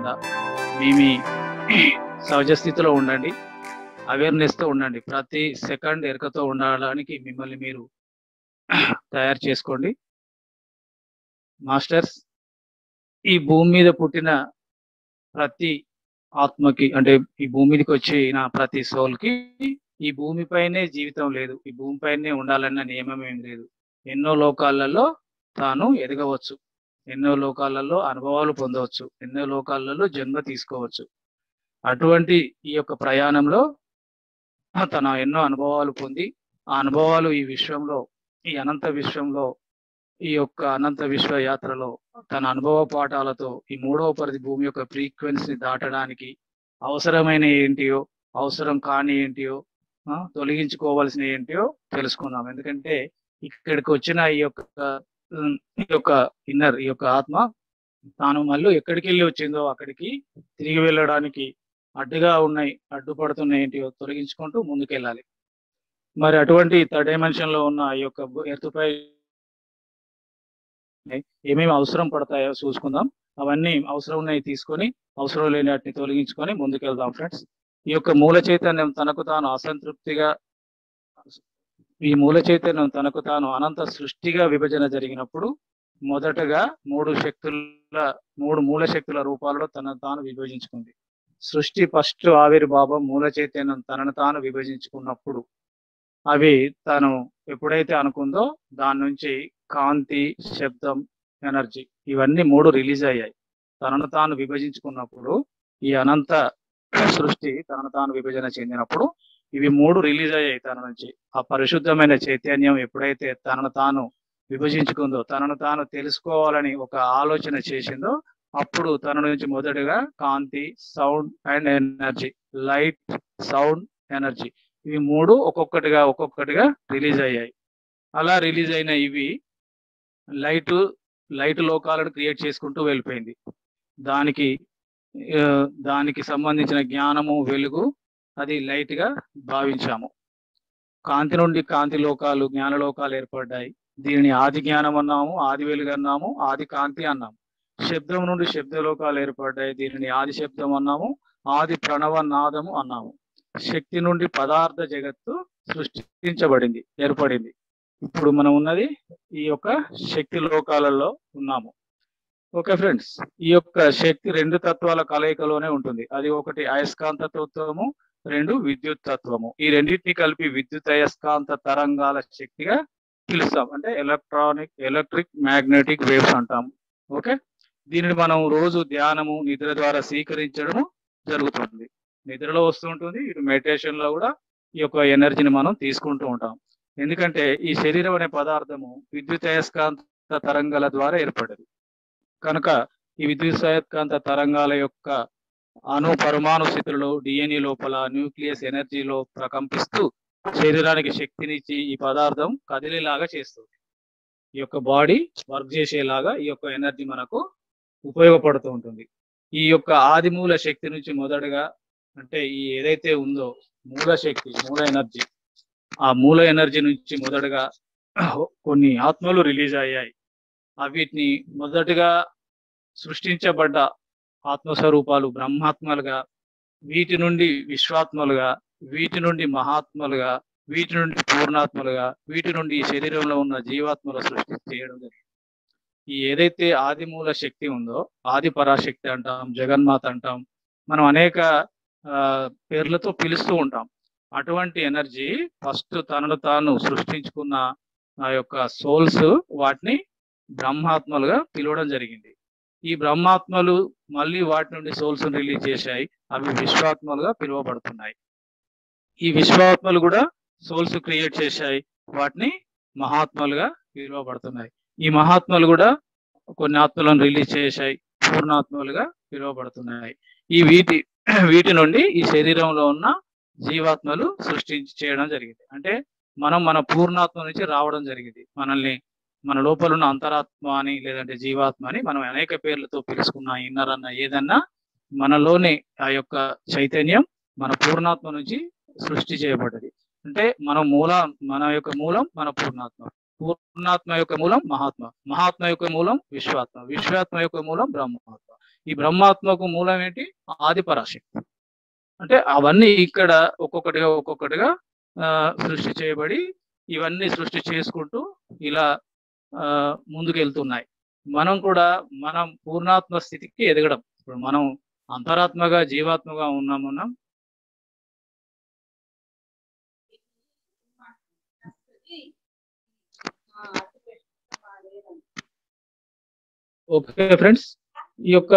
లేకుండా మీ మీ సహజ స్థితిలో ఉండండి అవేర్నెస్ తో ఉండండి ప్రతి సెకండ్ ఎరకతో ఉండడానికి మిమ్మల్ని మీరు తయారు చేసుకోండి మాస్టర్స్ ఈ భూమి మీద పుట్టిన ప్రతి ఆత్మకి అంటే ఈ భూమి మీదకి వచ్చిన ప్రతి సోల్ కి ఈ భూమిపైనే జీవితం లేదు ఈ భూమిపైనే ఉండాలన్న నియమం ఏం లేదు ఎన్నో లోకాలలో తాను ఎదగవచ్చు ఎన్నో లోకాలలో అనుభవాలు పొందవచ్చు ఎన్నో లోకాలలో జన్మ తీసుకోవచ్చు అటువంటి ఈ యొక్క ప్రయాణంలో తన ఎన్నో అనుభవాలు పొంది ఆ అనుభవాలు ఈ విశ్వంలో ఈ అనంత విశ్వంలో ఈ యొక్క అనంత విశ్వ యాత్రలో తన అనుభవ పాఠాలతో ఈ మూడవ పరిధి భూమి యొక్క ఫ్రీక్వెన్సీ దాటడానికి అవసరమైన ఏంటియో అవసరం కాని ఏంటియో ఆ, తొలగించుకోవాల్సిన ఏంటియో తెలుసుకుందాం ఎందుకంటే ఇక్కడికి వచ్చిన ఈ యొక్క ఉమ్, ఈ యొక్క ఇన్నర్ ఈ యొక్క ఆత్మ తాను మళ్ళీ ఎక్కడికి వెళ్ళి వచ్చిందో అక్కడికి తిరిగి వెళ్ళడానికి అడ్డుగా ఉన్నాయి అడ్డుపడుతున్న ఏంటియో తొలగించుకుంటూ ముందుకెళ్ళాలి మరి అటువంటి థర్డ్ డైమెన్షన్ లో ఉన్న ఈ యొక్క ఎర్తుపై ఏమేమి అవసరం పడతాయో చూసుకుందాం అవన్నీ అవసరం ఉన్నాయి తీసుకొని అవసరం లేని వాటిని తొలగించుకొని ముందుకెళ్దాం ఫ్రెండ్స్ ఈ యొక్క మూల చైతన్యం తనకు తాను అసంతృప్తిగా ఈ మూల చైతన్యం తనకు తాను అనంత సృష్టిగా విభజన జరిగినప్పుడు మొదటగా మూడు శక్తుల మూడు మూల శక్తుల రూపాలలో తనను తాను విభజించుకుంది సృష్టి ఫస్ట్ ఆవిర్భావం మూల చైతన్యం తనను తాను విభజించుకున్నప్పుడు అవి తను ఎప్పుడైతే అనుకుందో దాని నుంచి కాంతి శబ్దం ఎనర్జీ ఇవన్నీ మూడు రిలీజ్ అయ్యాయి తనను తాను విభజించుకున్నప్పుడు ఈ అనంత సృష్టి తనను తాను విభజన చెందినప్పుడు ఇవి మూడు రిలీజ్ అయ్యాయి తన నుంచి ఆ పరిశుద్ధమైన చైతన్యం ఎప్పుడైతే తనను తాను విభజించుకుందో తనను తాను తెలుసుకోవాలని ఒక ఆలోచన చేసిందో అప్పుడు తన నుంచి మొదటగా కాంతి sound and energy light sound energy ఇవి మూడు ఒక్కొక్కటిగా ఒక్కొక్కటిగా రిలీజ్ అయ్యాయి అలా రిలీజ్ అయిన ఇవి లైట్ లైట్ లోకాలను క్రియేట్ చేసుకుంటూ వెళ్ళిపోయింది దానికి ఆ, దానికి సంబంధించిన జ్ఞానము వెలుగు అది లైట్ గా భావించాము కాంతి నుండి కాంతి లోకాలు జ్ఞాన లోకాలు ఏర్పడ్డాయి దీనిని ఆది జ్ఞానం అన్నాము ఆది వెలుగు అన్నాము ఆది కాంతి అన్నాము శబ్దం నుండి శబ్ద లోకాలు ఏర్పడ్డాయి దీనిని ఆది శబ్దం అన్నాము ఆది ప్రణవ నాదము అన్నాము శక్తి నుండి పదార్థ జగత్తు సృష్టించబడింది ఏర్పడింది ఇప్పుడు మనం ఉన్నది ఈ యొక్క శక్తి లోకాలలో ఉన్నాము ఓకే ఫ్రెండ్స్ ఈ యొక్క శక్తి రెండు తత్వాల కలయికలోనే ఉంటుంది అది ఒకటి అయస్కాంత తత్వము రెండు విద్యుత్ తత్వము ఈ రెండింటిని కలిపి విద్యుత్ అయస్కాంత తరంగాల శక్తిగా పిలుస్తాం అంటే ఎలక్ట్రానిక్ ఎలక్ట్రిక్ మ్యాగ్నెటిక్ వేవ్స్ అంటాం ఓకే దీనిని మనం రోజు ధ్యానము నిద్ర ద్వారా స్వీకరించడము జరుగుతుంది నిద్రలో వస్తుంటుంది ఇటు మెడిటేషన్ లో కూడా ఈ యొక్క ఎనర్జీని మనం తీసుకుంటూ ఉంటాం ఎందుకంటే ఈ శరీరం అనే పదార్థము విద్యుత్ అయస్కాంత తరంగాల ద్వారా ఏర్పడదు కనుక ఈ విద్యుత్ అయస్కాంత తరంగాల యొక్క అణు పరమాణు స్థితులలో డిఎన్ఏ లోపల న్యూక్లియస్ ఎనర్జీలో ప్రకంపిస్తూ శరీరానికి శక్తినిచ్చి ఈ పదార్థం కదిలేలాగా చేస్తుంది ఈ యొక్క బాడీ వర్క్ చేసేలాగా ఈ యొక్క ఎనర్జీ మనకు ఉపయోగపడుతూ ఉంటుంది ఈ యొక్క ఆదిమూల శక్తి నుంచి మొదటగా అంటే ఈ ఏదైతే ఉందో మూల శక్తి మూల ఎనర్జీ ఆ మూల ఎనర్జీ నుంచి మొదటగా కొన్ని ఆత్మలు రిలీజ్ అయ్యాయి ఆ వీటిని మొదటగా సృష్టించబడ్డ ఆత్మస్వరూపాలు బ్రహ్మాత్మలుగా వీటి నుండి విశ్వాత్మలుగా వీటి నుండి మహాత్మలుగా వీటి నుండి పూర్ణాత్మలుగా వీటి నుండి ఈ శరీరంలో ఉన్న జీవాత్మల సృష్టి చేయడం జరిగింది ఈ ఏదైతే ఆదిమూల శక్తి ఉందో ఆది పరాశక్తి అంటాం జగన్మాత అంటాం మనం అనేక ఆ, పేర్లతో పిలుస్తూ ఉంటాం అటువంటి ఎనర్జీ ఫస్ట్ తనను తాను సృష్టించుకున్న ఆ యొక్క సోల్స్ వాటిని బ్రహ్మాత్మలుగా పిలవడం జరిగింది ఈ బ్రహ్మాత్మలు మళ్ళీ వాటి నుండి సోల్స్ రిలీజ్ చేశాయి అవి విశ్వాత్మలుగా పిలువబడుతున్నాయి ఈ విశ్వాత్మలు కూడా సోల్స్ క్రియేట్ చేశాయి వాటిని మహాత్మలుగా పిలువబడుతున్నాయి ఈ మహాత్మలు కూడా కొన్ని ఆత్మలను రిలీజ్ చేశాయి పూర్ణాత్మలుగా పిలువబడుతున్నాయి ఈ వీటి వీటి నుండి ఈ శరీరంలో ఉన్న జీవాత్మలు సృష్టించి చేయడం జరిగింది అంటే మనం మన పూర్ణాత్మ నుంచి రావడం జరిగింది మనల్ని మన లోపల ఉన్న అంతరాత్మ అని లేదంటే జీవాత్మ అని మనం అనేక పేర్లతో పిలుచుకున్న ఇన్నర్ అన్న ఏదన్నా మనలోని ఆ యొక్క చైతన్యం మన పూర్ణాత్మ నుంచి సృష్టి చేయబడ్డది అంటే మన మూల మన యొక్క మూలం మన పూర్ణాత్మ పూర్ణాత్మ యొక్క మూలం మహాత్మ మహాత్మ యొక్క మూలం విశ్వాత్మ విశ్వాత్మ యొక్క మూలం బ్రహ్మాత్మ ఈ బ్రహ్మాత్మకు మూలం ఏంటి ఆది పరాశక్తి అంటే అవన్నీ ఇక్కడ ఒక్కొక్కటిగా ఒక్కొక్కటిగా ఆ, సృష్టి చేయబడి ఇవన్నీ సృష్టి చేసుకుంటూ ఇలా ఆ, ముందుకు వెళ్తున్నాయి మనం కూడా మనం పూర్ణాత్మ స్థితికి ఎదగడం ఇప్పుడు మనం అంతరాత్మగా జీవాత్మగా ఉన్నాం మనం ఓకే ఫ్రెండ్స్ ఈ యొక్క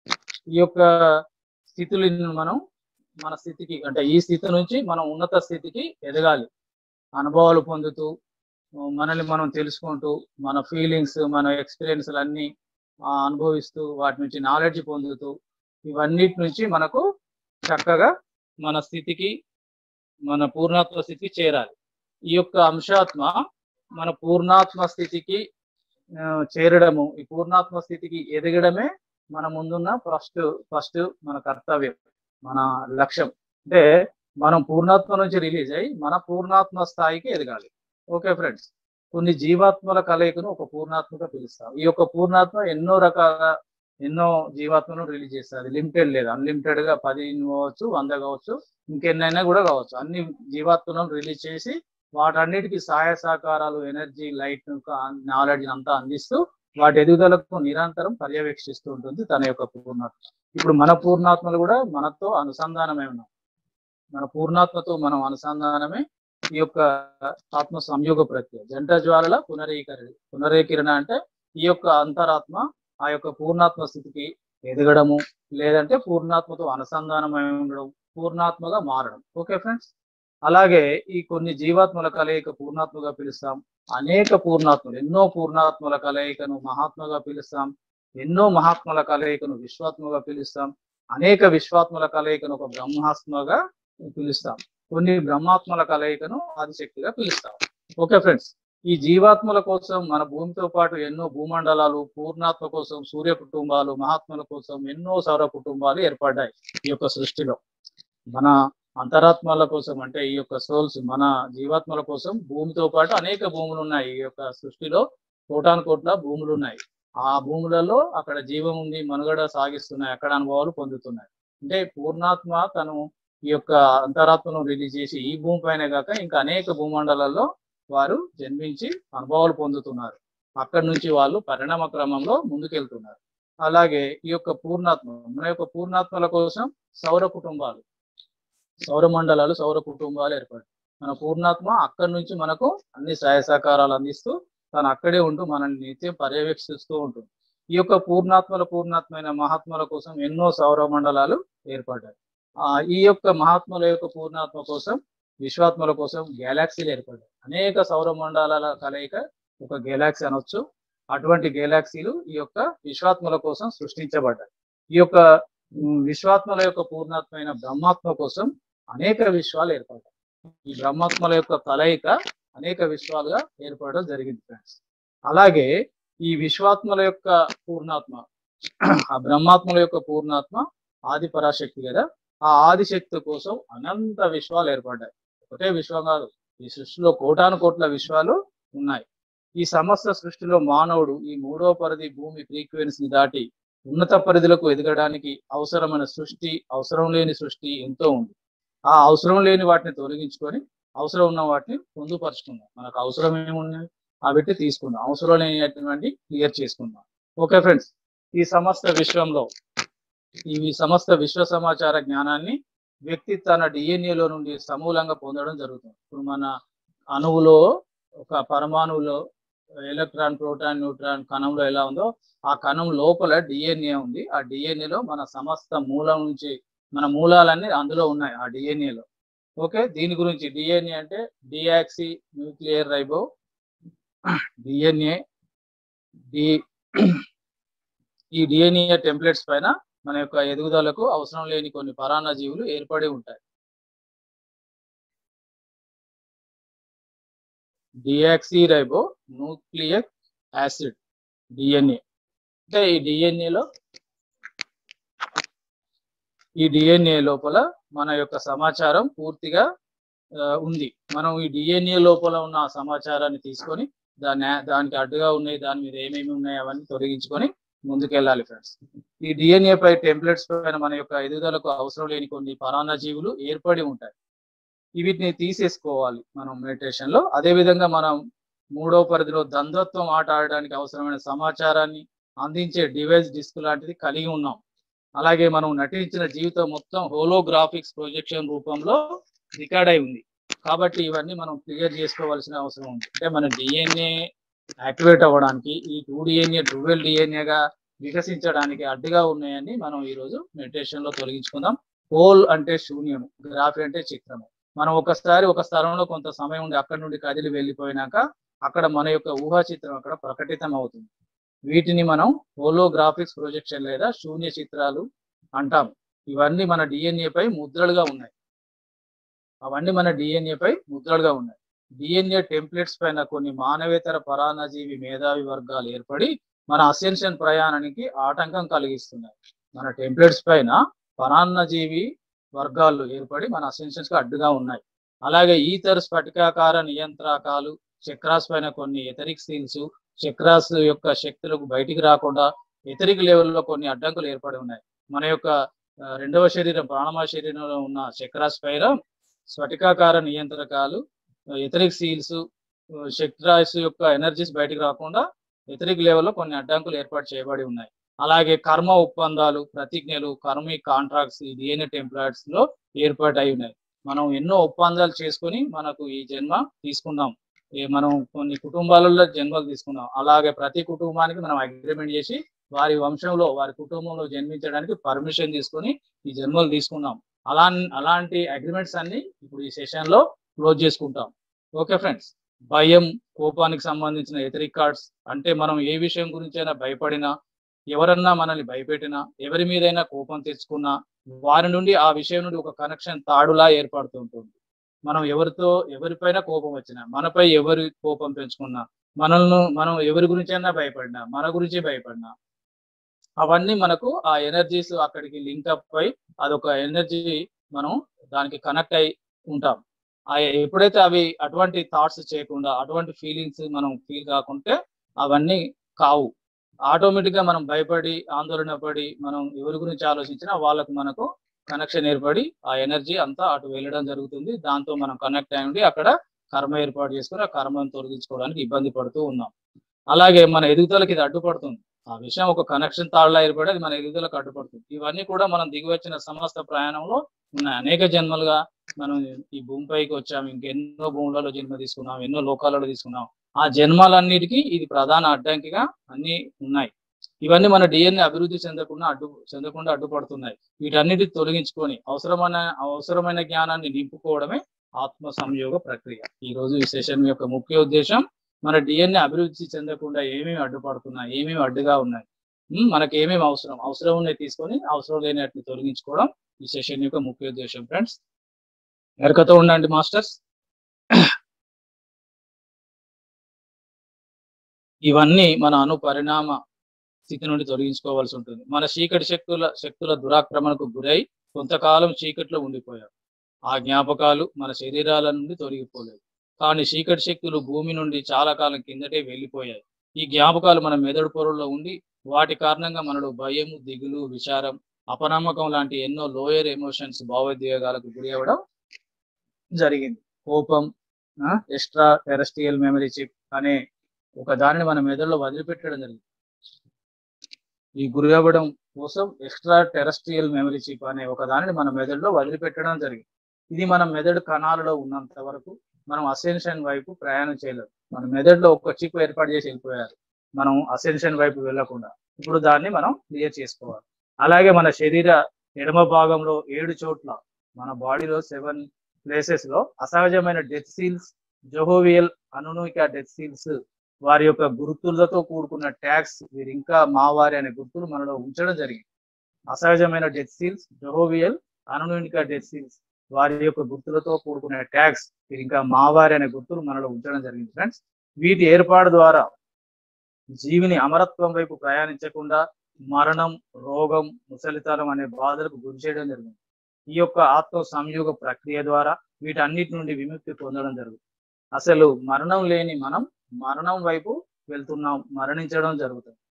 ఈ యొక్క స్థితులను మనం మన స్థితికి అంటే ఈ స్థితి నుంచి మనం ఉన్నత స్థితికి ఎదగాలి అనుభవాలు పొందుతూ మనల్ని మనం తెలుసుకుంటూ మన ఫీలింగ్స్ మన ఎక్స్పీరియన్స్లు అన్ని ఆ, అనుభవిస్తూ వాటి నుంచి నాలెడ్జ్ పొందుతూ ఇవన్నిటి నుంచి మనకు చక్కగా మన స్థితికి మన పూర్ణాత్మ స్థితికి చేరాలి ఈ యొక్క అంశాత్మ మన పూర్ణాత్మ స్థితికి ఆ, చేరడము ఈ పూర్ణాత్మ స్థితికి ఎదగడమే మన ముందున్న ఫస్ట్ ఫస్ట్ మన కర్తవ్యం మన లక్ష్యం అంటే మనం పూర్ణాత్మ నుంచి రిలీజ్ అయ్యి మన పూర్ణాత్మ స్థాయికి ఎదగాలి ఓకే ఫ్రెండ్స్ కొన్ని జీవాత్మల కలయికను ఒక పూర్ణాత్మగా పిలుస్తాం ఈ యొక్క పూర్ణాత్మ ఎన్నో రకాల ఎన్నో జీవాత్మలను రిలీజ్ చేస్తుంది లిమిటెడ్ లేదు అన్లిమిటెడ్ గా పది కావచ్చు వంద కావచ్చు ఇంకెన్నైనా కూడా కావచ్చు అన్ని జీవాత్మలను రిలీజ్ చేసి వాటన్నిటికీ సహాయ సహకారాలు ఎనర్జీ లైట్ నాలెడ్జ్ అంతా అందిస్తూ వాటి ఎదుగుదలకు నిరంతరం పర్యవేక్షిస్తూ ఉంటుంది తన యొక్క పూర్ణాత్మ ఇప్పుడు మన పూర్ణాత్మలు కూడా మనతో అనుసంధానమై ఉన్నాం మన పూర్ణాత్మతో మనం అనుసంధానమే ఈ యొక్క ఆత్మ సంయోగ ప్రక్రియ జంట జ్వాలల పునరీకరణ పునరీకరణ అంటే ఈ యొక్క అంతరాత్మ ఆ యొక్క పూర్ణాత్మ స్థితికి ఎదగడము లేదంటే పూర్ణాత్మతో అనుసంధానమై ఉండడం పూర్ణాత్మగా మారడం ఓకే ఫ్రెండ్స్ అలాగే ఈ కొన్ని జీవాత్మల కలయిక పూర్ణాత్మగా పిలుస్తాం అనేక పూర్ణాత్మలు ఎన్నో పూర్ణాత్మల కలయికను మహాత్మగా పిలుస్తాం ఎన్నో మహాత్మల కలయికను విశ్వాత్మగా పిలుస్తాం అనేక విశ్వాత్మల కలయికను ఒక బ్రహ్మాత్మగా పిలుస్తాం కొన్ని బ్రహ్మాత్మల కలయికను ఆదిశక్తిగా పిలుస్తాం ఓకే ఫ్రెండ్స్ ఈ జీవాత్మల కోసం మన భూమితో పాటు ఎన్నో భూమండలాలు పూర్ణాత్మ కోసం సూర్య కుటుంబాలు మహాత్మల కోసం ఎన్నో సౌర కుటుంబాలు ఏర్పడ్డాయి ఈ యొక్క సృష్టిలో మన అంతరాత్మల కోసం అంటే ఈ యొక్క సోల్స్ మన జీవాత్మల కోసం భూమితో పాటు అనేక భూములు ఉన్నాయి ఈ యొక్క సృష్టిలో కోటాను కోట్ల భూములు ఉన్నాయి ఆ భూములలో అక్కడ జీవం ఉంది మనుగడ సాగిస్తున్నాయి అక్కడ అనుభవాలు పొందుతున్నాయి అంటే పూర్ణాత్మ తను ఈ యొక్క అంతరాత్మను రిలీజ్ చేసి ఈ భూమి పైన కాక ఇంకా అనేక భూమండలాల్లో వారు జన్మించి అనుభవాలు పొందుతున్నారు అక్కడి నుంచి వాళ్ళు పరిణామ క్రమంలో ముందుకెళ్తున్నారు అలాగే ఈ యొక్క పూర్ణాత్మ మన యొక్క పూర్ణాత్మల కోసం సౌర కుటుంబాలు సౌర మండలాలు సౌర కుటుంబాలు ఏర్పడి మన పూర్ణాత్మ అక్కడి నుంచి మనకు అన్ని సహాయ సహకారాలు అందిస్తూ తను అక్కడే ఉంటూ మనల్ని నిత్యం పర్యవేక్షిస్తూ ఉంటుంది ఈ యొక్క పూర్ణాత్మల పూర్ణాత్మైన మహాత్మల కోసం ఎన్నో సౌర మండలాలు ఏర్పడ్డాయి ఆ ఈ యొక్క మహాత్ముల యొక్క పూర్ణాత్మ కోసం విశ్వాత్మల కోసం గ్యాలాక్సీలు ఏర్పడ్డాయి అనేక సౌర మండలాల కలయిక ఒక గెలాక్సీ అనొచ్చు అటువంటి గెలాక్సీలు ఈ యొక్క విశ్వాత్మల కోసం సృష్టించబడ్డాయి ఈ యొక్క ఉమ్, విశ్వాత్మల యొక్క పూర్ణాత్మైన బ్రహ్మాత్మ కోసం అనేక విశ్వాలు ఏర్పడ్డాయి ఈ బ్రహ్మాత్మల యొక్క కలయిక అనేక విశ్వాలుగా ఏర్పడడం జరిగింది ఫ్రెండ్స్ అలాగే ఈ విశ్వాత్మల యొక్క పూర్ణాత్మ ఆ బ్రహ్మాత్మల యొక్క పూర్ణాత్మ ఆది పరాశక్తి కదా ఆ ఆది శక్తి కోసం అనంత విశ్వాలు ఏర్పడ్డాయి ఒకటే విశ్వం కాదు ఈ సృష్టిలో కోటాను కోట్ల విశ్వాలు ఉన్నాయి ఈ సమస్త సృష్టిలో మానవుడు ఈ మూడో పరిధి భూమి ఫ్రీక్వెన్సీని దాటి ఉన్నత పరిధులకు ఎదగడానికి అవసరమైన సృష్టి అవసరం లేని సృష్టి ఎంతో ఉంది ఆ అవసరం లేని వాటిని తొలగించుకొని అవసరం ఉన్న వాటిని పొందుపరుచుకుందాం మనకు అవసరం ఏమున్నాయి అవిటి తీసుకుందాం అవసరం లేనటువంటి క్లియర్ చేసుకుందాం ఓకే ఫ్రెండ్స్ ఈ సమస్త విశ్వంలో ఈ సమస్త విశ్వ సమాచార జ్ఞానాన్ని వ్యక్తి తన DNA లో నుండి సమూలంగా పొందడం జరుగుతుంది ఇప్పుడు మన అణువులో ఒక పరమాణువులో ఎలక్ట్రాన్ ప్రోటాన్ న్యూట్రాన్ కణంలో ఎలా ఉందో ఆ కణం లోపల డిఎన్ఏ ఉంది ఆ DNA లో మన సమస్త మూలం నుంచి మన మూలాలన్నీ అందులో ఉన్నాయి ఆ DNA లో ఓకే దీని గురించి డిఎన్ఏ అంటే deoxy nuclear ribo DNA D ఈ డిఎన్ఏ టెంప్లెట్స్ పైన మన యొక్క ఎదుగుదలకు అవసరం లేని కొన్ని పరాన్న జీవులు ఏర్పడి ఉంటాయి deoxy ribo nuclear acid DNA అంటే ఈ డిఎన్ఏలో ఈ డిఎన్ఏ లోపల మన యొక్క సమాచారం పూర్తిగా ఆ, ఉంది మనం ఈ డిఎన్ఏ లోపల ఉన్న ఆ సమాచారాన్ని తీసుకొని దాన్ని దానికి అడ్డుగా ఉన్నాయి దాని మీద ఏమేమి ఉన్నాయి అవన్నీ తొలగించుకొని ముందుకెళ్ళాలి ఫ్రెండ్స్ ఈ డిఎన్ఏ పై టెంప్లెట్స్ పైన మన యొక్క ఎదుగుదలకు అవసరం లేని కొన్ని పరాన్న జీవులు ఏర్పడి ఉంటాయి వీటిని తీసేసుకోవాలి మనం మెడిటేషన్ లో అదే విధంగా మనం మూడో పరిధిలో ద్వంద్వత్వం ఆట ఆడడానికి అవసరమైన సమాచారాన్ని అందించే డివైస్ డిస్క్ లాంటిది కలిగి ఉన్నాం అలాగే మనం నటించిన జీవితం మొత్తం హోలోగ్రాఫిక్స్ ప్రొజెక్షన్ రూపంలో రికార్డ్ అయి ఉంది కాబట్టి ఇవన్నీ మనం క్లియర్ చేసుకోవాల్సిన అవసరం ఉంది అంటే మన డిఎన్ఏ యాక్టివేట్ అవ్వడానికి ఈ టూ డిఎన్ఏ ట్రూవెల్ డిఎన్ఏగా వికసించడానికి అడ్డుగా ఉన్నాయని మనం ఈ రోజు మెడిటేషన్ లో తొలగించుకుందాం హోల్ అంటే శూన్యము గ్రాఫీ అంటే చిత్రము మనం ఒకసారి ఒక స్థలంలో కొంత సమయం ఉండి అక్కడి నుండి కదిలి వెళ్ళిపోయినాక అక్కడ మన యొక్క ఊహా చిత్రం అక్కడ ప్రకటితం అవుతుంది వీటిని మనం హోలోగ్రాఫిక్స్ ప్రొజెక్షన్ లేదా శూన్య చిత్రాలు అంటాం ఇవన్నీ మన డిఎన్ఏ పై ముద్రలుగా ఉన్నాయి అవన్నీ మన డిఎన్ఏ పై ముద్రలుగా ఉన్నాయి డిఎన్ఏ టెంప్లెట్స్ పైన కొన్ని మానవేతర పరాన్నజీవి మేధావి వర్గాలు ఏర్పడి మన అసెన్షన్ ప్రయాణానికి ఆటంకం కలిగిస్తున్నాయి మన టెంప్లెట్స్ పైన పరాన్నజీవి వర్గాలు ఏర్పడి మన అసెన్షన్స్ కి అడ్డుగా ఉన్నాయి అలాగే ఈతర్ స్ఫటికాకార నియంత్రకాలు చక్రాస్ పైన కొన్ని ఎథరిక్ సీల్స్ చక్రాస్ యొక్క శక్తులకు బయటికి రాకుండా ఎథరిక్ లెవెల్లో కొన్ని అడ్డంకులు ఏర్పడి ఉన్నాయి మన యొక్క ఆ, రెండవ శరీరం ప్రాణమ శరీరంలో ఉన్న చక్రాస్ పైన స్ఫటికాకార నియంత్రకాలు ఎథరిక్ సీల్స్ చక్రాస్ యొక్క ఎనర్జీస్ బయటికి రాకుండా ఎథరిక్ లెవెల్లో కొన్ని అడ్డంకులు ఏర్పాటు చేయబడి ఉన్నాయి అలాగే కర్మ ఒప్పందాలు ప్రతిజ్ఞలు కర్మీ కాంట్రాక్ట్స్ ఈ డిఎన్ఏ టెంప్లెట్స్ లో ఏర్పాటు అయి ఉన్నాయి మనం ఎన్నో ఒప్పందాలు చేసుకొని మనకు ఈ జన్మ తీసుకున్నాం ఏ మనం కొన్ని కుటుంబాలలో జన్మలు తీసుకున్నాం అలాగే ప్రతి కుటుంబానికి మనం అగ్రిమెంట్ చేసి వారి వంశంలో వారి కుటుంబంలో జన్మించడానికి పర్మిషన్ తీసుకొని ఈ జన్మలు తీసుకున్నాం అలా అలాంటి అగ్రిమెంట్స్ అన్ని ఇప్పుడు ఈ సెషన్ లో క్లోజ్ చేసుకుంటాం ఓకే ఫ్రెండ్స్ భయం కోపానికి సంబంధించిన ఎథరిక్ కార్డ్స్ అంటే మనం ఏ విషయం గురించైనా భయపడినా ఎవరన్నా మనల్ని భయపెట్టినా ఎవరి మీదైనా కోపం తెచ్చుకున్నా వారి నుండి ఆ విషయం నుండి ఒక కనెక్షన్ తాడులా ఏర్పడుతుంటుంది మనం ఎవరితో ఎవరిపైన కోపం వచ్చినా మనపై ఎవరి కోపం పెంచుకున్నా మనల్ని మనం ఎవరి గురించైనా భయపడినా మన గురించి భయపడినా అవన్నీ మనకు ఆ ఎనర్జీస్ అక్కడికి లింక్ అప్ అయి అదొక ఎనర్జీ మనం దానికి కనెక్ట్ అయి ఉంటాం ఆ ఎప్పుడైతే అవి అటువంటి థాట్స్ చేయకుండా అటువంటి ఫీలింగ్స్ మనం ఫీల్ కాకుంటే అవన్నీ కావు ఆటోమేటిక్ గా మనం భయపడి ఆందోళన పడి మనం ఎవరి గురించి ఆలోచించినా వాళ్ళకు మనకు కనెక్షన్ ఏర్పడి ఆ ఎనర్జీ అంతా అటు వెళ్ళడం జరుగుతుంది దాంతో మనం కనెక్ట్ అయి ఉండి అక్కడ కర్మ ఏర్పాటు చేసుకుని ఆ కర్మను తొలగించుకోవడానికి ఇబ్బంది పడుతూ ఉన్నాం అలాగే మన ఎదుగుదలకి ఇది అడ్డుపడుతుంది ఆ విషయం ఒక కనెక్షన్ తాళ్ళ ఏర్పడి అది మన ఎదుగుదలకు అడ్డుపడుతుంది ఇవన్నీ కూడా మనం దిగి వచ్చిన సమస్త ప్రయాణంలో ఉన్నాయి అనేక జన్మలుగా మనం ఈ భూమిపైకి వచ్చాం ఇంకెన్నో భూములలో జన్మ తీసుకున్నాం ఎన్నో లోకాలలో తీసుకున్నాం ఆ జన్మాలన్నిటికీ ఇది ప్రధాన అడ్డంకిగా అన్ని ఉన్నాయి ఇవన్నీ మన డిఎన్ఏ అభివృద్ధి చెందకుండా అడ్డు చెందకుండా అడ్డుపడుతున్నాయి వీటన్నిటి తొలగించుకొని అవసరమైన అవసరమైన జ్ఞానాన్ని నింపుకోవడమే ఆత్మ సంయోగ ప్రక్రియ ఈ రోజు ఈ సెషన్ యొక్క ముఖ్య ఉద్దేశం మన డిఎన్ఏ అభివృద్ధి చెందకుండా ఏమేమి అడ్డుపడుతున్నాయి ఏమేమి అడ్డుగా ఉన్నాయి ఉమ్, మనకి ఏమేమి అవసరం అవసరం ఉన్నాయి తీసుకొని అవసరం లేనట్లు తొలగించుకోవడం ఈ సెషన్ యొక్క ముఖ్య ఉద్దేశం ఫ్రెండ్స్ ఎరకతో ఉండండి మాస్టర్స్ ఇవన్నీ మన అణు పరిణామ స్థితి నుండి తొలగించుకోవాల్సి ఉంటుంది మన చీకటి శక్తుల శక్తుల దురాక్రమణకు గురై కొంతకాలం చీకట్లో ఉండిపోయాం ఆ జ్ఞాపకాలు మన శరీరాల నుండి తొలగిపోలేదు కానీ చీకటి శక్తులు భూమి నుండి చాలా కాలం కిందటే వెళ్ళిపోయాయి ఈ జ్ఞాపకాలు మన మెదడు పొరల్లో ఉండి వాటి కారణంగా మనలో భయము దిగులు విచారం అపనమ్మకం లాంటి ఎన్నో లోయర్ ఎమోషన్స్ భావోద్వేగాలకు గురి అవ్వడం జరిగింది కోపం ఎక్స్ట్రా టెరస్ట్రియల్ మెమరీ చిప్ అనే ఒక దానిని మన మెదడులో వదిలిపెట్టడం జరిగింది ఈ గురి అవ్వడం కోసం ఎక్స్ట్రా టెరస్ట్రియల్ మెమరీ చిప్ అనే ఒక దానిని మన మెదడులో వదిలిపెట్టడం జరిగింది ఇది మన మెదడు కణాలలో ఉన్నంత వరకు మనం అసెన్షన్ వైపు ప్రయాణం చేయలేదు మన మెదడులో ఒక చిప్ ఏర్పాటు చేసి వెళ్ళిపోయారు మనం అసెన్షన్ వైపు వెళ్లకుండా ఇప్పుడు దాన్ని మనం క్లియర్ చేసుకోవాలి అలాగే మన శరీర ఎడమ భాగంలో ఏడు చోట్ల మన బాడీలో సెవెన్ ప్లేసెస్ లో అసహజమైన డెత్ సీల్స్ జోహోవియల్ అనునూయిక డెత్ సీల్స్ వారి యొక్క గుర్తులతో కూడుకున్న ట్యాక్స్ వీరు ఇంకా మావారి అనే గుర్తులు మనలో ఉంచడం జరిగింది అసహజమైన డెత్ సీల్స్ జోహోవియల్ అనునూయిక డెత్ సీల్స్ వారి యొక్క గుర్తులతో కూడుకున్న ట్యాక్స్ వీరు ఇంకా మావారి అనే గుర్తులు మనలో ఉంచడం జరిగింది ఫ్రెండ్స్ వీటి ఏర్పాటు ద్వారా జీవిని అమరత్వం వైపు ప్రయాణించకుండా మరణం రోగం ముసలితనం అనే బాధలకు గురి చేయడం జరిగింది ఈ యొక్క ఆత్మ సంయోగ ప్రక్రియ ద్వారా వీటన్నిటి నుండి విముక్తి పొందడం జరుగుతుంది అసలు మరణం లేని మనం మరణం వైపు వెళ్తున్నాం మరణించడం జరుగుతుంది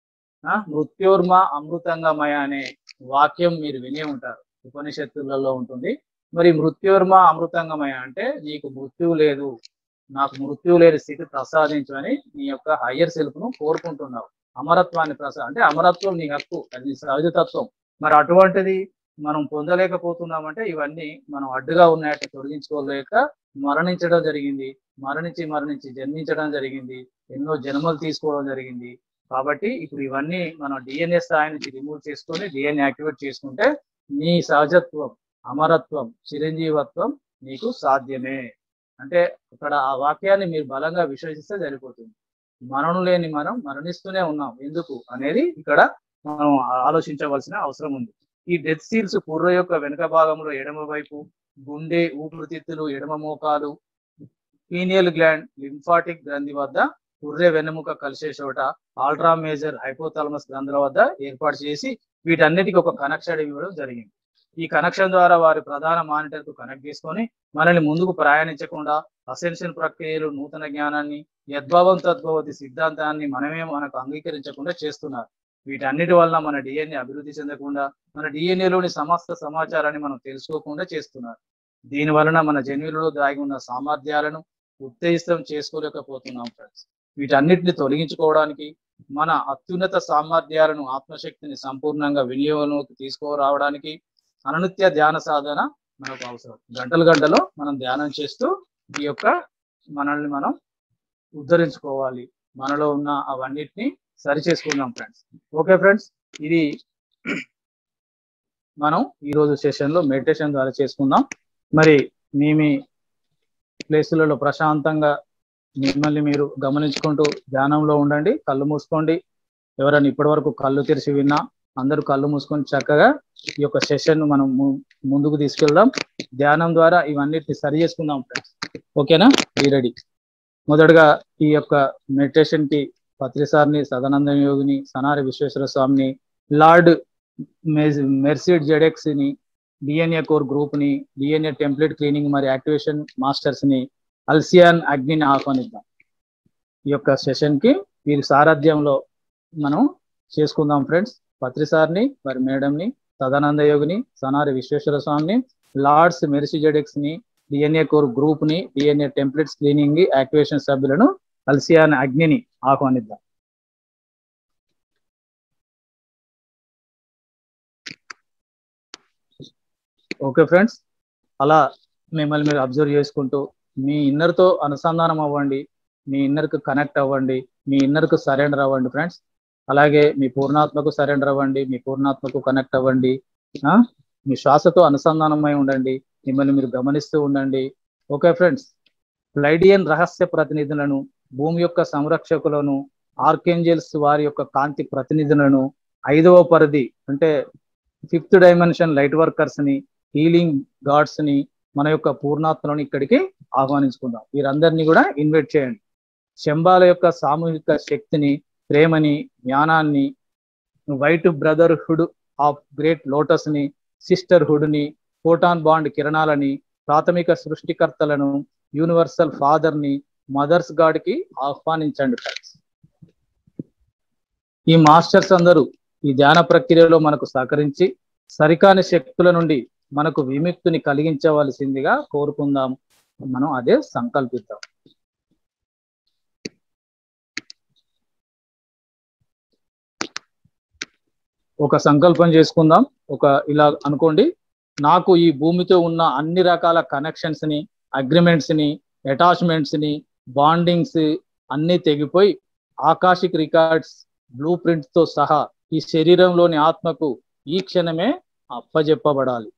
ఆ, మృత్యోర్మ అమృతంగమయ అనే వాక్యం మీరు వినే ఉంటారు ఉపనిషత్తులలో ఉంటుంది మరి మృత్యోర్మ అమృతంగమయ అంటే నీకు మృత్యువు లేదు నాకు మృత్యువు లేని స్థితి ప్రసాదించు అని నీ యొక్క హయ్యర్ సెల్ఫ్ ను కోరుకుంటున్నావు అమరత్వాన్ని ప్రసా అంటే అమరత్వం నీ హక్కు అది నీ సహజతత్వం మరి అటువంటిది మనం పొందలేకపోతున్నామంటే ఇవన్నీ మనం అడ్డుగా ఉన్నాయట తొలగించుకోలేక మరణించడం జరిగింది మరణించి మరణించి జన్మించడం జరిగింది ఎన్నో జన్మలు తీసుకోవడం జరిగింది కాబట్టి ఇప్పుడు ఇవన్నీ మనం డిఎన్ఏ స్థాయి నుంచి రిమూవ్ చేసుకొని డిఎన్ఏ యాక్టివేట్ చేసుకుంటే నీ సహజత్వం అమరత్వం చిరంజీవత్వం నీకు సాధ్యమే అంటే అక్కడ ఆ వాక్యాన్ని మీరు బలంగా విశ్వసిస్తే సరిపోతుంది మరణం లేని మనం మరణిస్తూనే ఉన్నాం ఎందుకు అనేది ఇక్కడ మనం ఆలోచించవలసిన అవసరం ఉంది ఈ డెత్ సీల్స్ పుర్ర యొక్క వెనుక భాగంలో ఎడమ వైపు గుండె ఊపిరితిత్తులు ఎడమ మోకాలు పీనియల్ గ్లాండ్ లింఫాటిక్ గ్రంథి వద్ద పుర్రె వెన్నెముక కలిసే చోట ఆల్ట్రా మేజర్ హైపోథాలమస్ గ్రంథుల వద్ద ఏర్పాటు చేసి వీటన్నిటికీ ఒక కనెక్షన్ ఇవ్వడం జరిగింది ఈ కనెక్షన్ ద్వారా వారి ప్రధాన మానిటర్ కు కనెక్ట్ చేసుకొని మనల్ని ముందుకు ప్రయాణించకుండా అసెన్షన్ ప్రక్రియలు నూతన జ్ఞానాన్ని యద్భావం తద్భవతి సిద్ధాంతాన్ని మనమే మనకు అంగీకరించకుండా చేస్తున్నారు వీటన్నిటి వలన మన డిఎన్ఏ అభివృద్ధి చెందకుండా మన డిఎన్ఏలోని సమస్త సమాచారాన్ని మనం తెలుసుకోకుండా చేస్తున్నారు దీని వలన మన జన్యులలో దాగి ఉన్న సామర్థ్యాలను ఉత్తేజితం చేసుకోలేకపోతున్నాం ఫ్రెండ్స్ వీటన్నిటిని తొలగించుకోవడానికి మన అత్యున్నత సామర్థ్యాలను ఆత్మశక్తిని సంపూర్ణంగా వినియోగంలోకి తీసుకురావడానికి అనునిత్య ధ్యాన సాధన మనకు అవసరం గంటలు గంటలు మనం ధ్యానం చేస్తూ ఈ యొక్క మనల్ని మనం ఉద్ధరించుకోవాలి మనలో ఉన్న అవన్నిటిని సరి చేసుకుందాం ఫ్రెండ్స్ ఓకే ఫ్రెండ్స్ ఇది మనం ఈ రోజు సెషన్ లో మెడిటేషన్ ద్వారా చేసుకుందాం మరి మీ మీ ప్లేసులలో ప్రశాంతంగా మిమ్మల్ని మీరు గమనించుకుంటూ ధ్యానంలో ఉండండి కళ్ళు మూసుకోండి ఎవరైనా ఇప్పటి వరకు కళ్ళు తెరిచి విన్నా అందరూ కళ్ళు మూసుకొని చక్కగా ఈ యొక్క సెషన్ మనం ము- ముందుకు తీసుకెళ్దాం ధ్యానం ద్వారా ఇవన్నిటిని సరి చేసుకుందాం ఫ్రెండ్స్ ఓకేనా ఈ రెడీ మొదటగా ఈ యొక్క మెడిటేషన్ కి పత్రిసార్ని సదానంద యోగిని సనారి విశ్వేశ్వర స్వామిని లార్డ్ మెర్సిడ్ జెడెక్స్ ని డిఎన్ఏ కోర్ గ్రూప్ ని డిఎన్ఏ టెంప్లెట్ క్లీనింగ్ మరి యాక్టివేషన్ మాస్టర్స్ ని అల్సియాన్ అగ్నిని ఆహ్వానిద్దాం ఈ యొక్క సెషన్ కి వీరి సారథ్యంలో మనం చేసుకుందాం ఫ్రెండ్స్ పత్రిసార్ని మరి మేడంని సదానంద యోగిని సనారి విశ్వేశ్వర స్వామిని లార్డ్స్ మెర్సి జెడెక్స్ ని డిఎన్ఏ కోర్ గ్రూప్ ని డిఎన్ఏ టెంప్లెట్స్ క్లీనింగ్ యాక్టివేషన్ సభ్యులను అల్సియాన్ అగ్నిని ఆహ్వానిద్దాం ఓకే ఫ్రెండ్స్ అలా మిమ్మల్ని మీరు అబ్జర్వ్ చేసుకుంటూ మీ ఇన్నర్ తో అనుసంధానం అవ్వండి మీ ఇన్నర్ కు కనెక్ట్ అవ్వండి మీ ఇన్నర్ కు సరెండర్ అవ్వండి ఫ్రెండ్స్ అలాగే మీ పూర్ణాత్మకు సరెండర్ అవ్వండి మీ పూర్ణాత్మకు కనెక్ట్ అవ్వండి ఆ? మీ శ్వాసతో అనుసంధానమై ఉండండి మిమ్మల్ని మీరు గమనిస్తూ ఉండండి ఓకే ఫ్రెండ్స్ ఫ్లైడియన్ రహస్య ప్రతినిధులను భూమి యొక్క సంరక్షకులను ఆర్కేంజల్స్ వారి యొక్క కాంతి ప్రతినిధులను ఐదవ పరిధి అంటే ఫిఫ్త్ డైమెన్షన్ లైట్ వర్కర్స్ ని హీలింగ్ గాడ్స్ ని మన యొక్క పూర్ణాత్మలను ఇక్కడికి ఆహ్వానించుకుందాం వీరందరినీ కూడా ఇన్వైట్ చేయండి శంబాల యొక్క సామూహిక శక్తిని ప్రేమని జ్ఞానాన్ని white brotherhood of great lotus ని సిస్టర్హుడ్ ని ఫోటాన్ బాండ్ కిరణాలని ప్రాథమిక సృష్టికర్తలను యూనివర్సల్ ఫాదర్ ని మదర్స్ గాడ్ కి ఆహ్వానించండి ఫ్రెండ్స్ ఈ మాస్టర్స్ అందరూ ఈ ధ్యాన ప్రక్రియలో మనకు సహకరించి సరికాని శక్తుల నుండి మనకు విముక్తిని కలిగించవలసిందిగా కోరుకుందాం మనం అదే సంకల్పిద్దాం ఒక సంకల్పం చేసుకుందాం ఒక ఇలా అనుకోండి నాకు ఈ భూమితో ఉన్న అన్ని రకాల కనెక్షన్స్ ని అగ్రిమెంట్స్ ని అటాచ్మెంట్స్ ని బాండింగ్స్ అన్ని తెగిపోయి ఆకాశిక్ రికార్డ్స్ బ్లూ ప్రింట్ తో సహా ఈ శరీరంలోని ఆత్మకు ఈ క్షణమే అప్పజెప్పబడాలి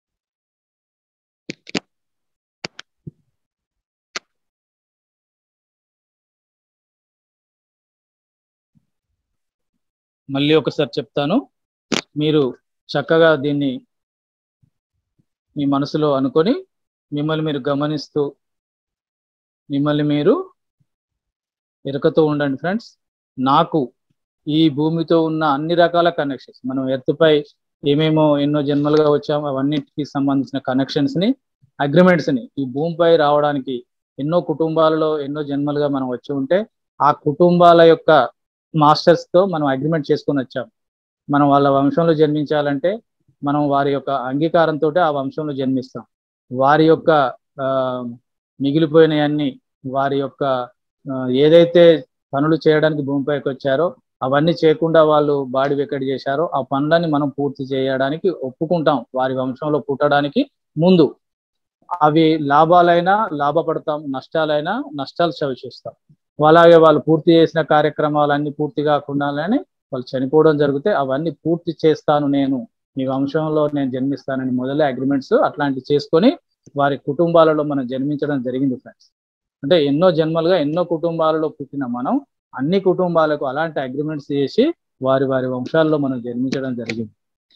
మళ్ళీ ఒకసారి చెప్తాను మీరు చక్కగా దీన్ని మీ మనసులో అనుకొని మిమ్మల్ని మీరు గమనిస్తూ మిమ్మల్ని మీరు ఎరుకతో ఉండండి ఫ్రెండ్స్ నాకు ఈ భూమితో ఉన్న అన్ని రకాల కనెక్షన్స్ మనం ఎర్త్పై ఏమేమో ఎన్నో జన్మలుగా వచ్చామో అవన్నిటికి సంబంధించిన కనెక్షన్స్ ని అగ్రిమెంట్స్ ని ఈ భూమిపై రావడానికి ఎన్నో కుటుంబాలలో ఎన్నో జన్మలుగా మనం వచ్చి ఉంటే ఆ కుటుంబాల యొక్క మాస్టర్స్ తో మనం అగ్రిమెంట్ చేసుకొని వచ్చాం మనం వాళ్ళ వంశంలో జన్మించాలంటే మనం వారి యొక్క అంగీకారంతో ఆ వంశంలో జన్మిస్తాం వారి యొక్క ఆ, మిగిలిపోయినవన్నీ వారి యొక్క ఆ, ఏదైతే పనులు చేయడానికి భూమిపైకి వచ్చారో అవన్నీ చేయకుండా వాళ్ళు బాడీ వెక్కడి చేశారో ఆ పనులని మనం పూర్తి చేయడానికి ఒప్పుకుంటాం వారి వంశంలో పుట్టడానికి ముందు అవి లాభాలైనా లాభపడతాం నష్టాలైనా నష్టాలు చవిచూస్తాం అలాగే వాళ్ళు పూర్తి చేసిన కార్యక్రమాలన్నీ పూర్తి కాకుండానే వాళ్ళు చనిపోవడం జరిగితే అవన్నీ పూర్తి చేస్తాను నేను మీ వంశంలో నేను జన్మిస్తానని మొదలే అగ్రిమెంట్స్ అట్లాంటివి చేసుకొని వారి కుటుంబాలలో మనం జన్మించడం జరిగింది ఫ్రెండ్స్ అంటే ఎన్నో జన్మలుగా ఎన్నో కుటుంబాలలో పుట్టిన మనం అన్ని కుటుంబాలకు అలాంటి అగ్రిమెంట్స్ చేసి వారి వారి వంశాల్లో మనం జన్మించడం జరిగింది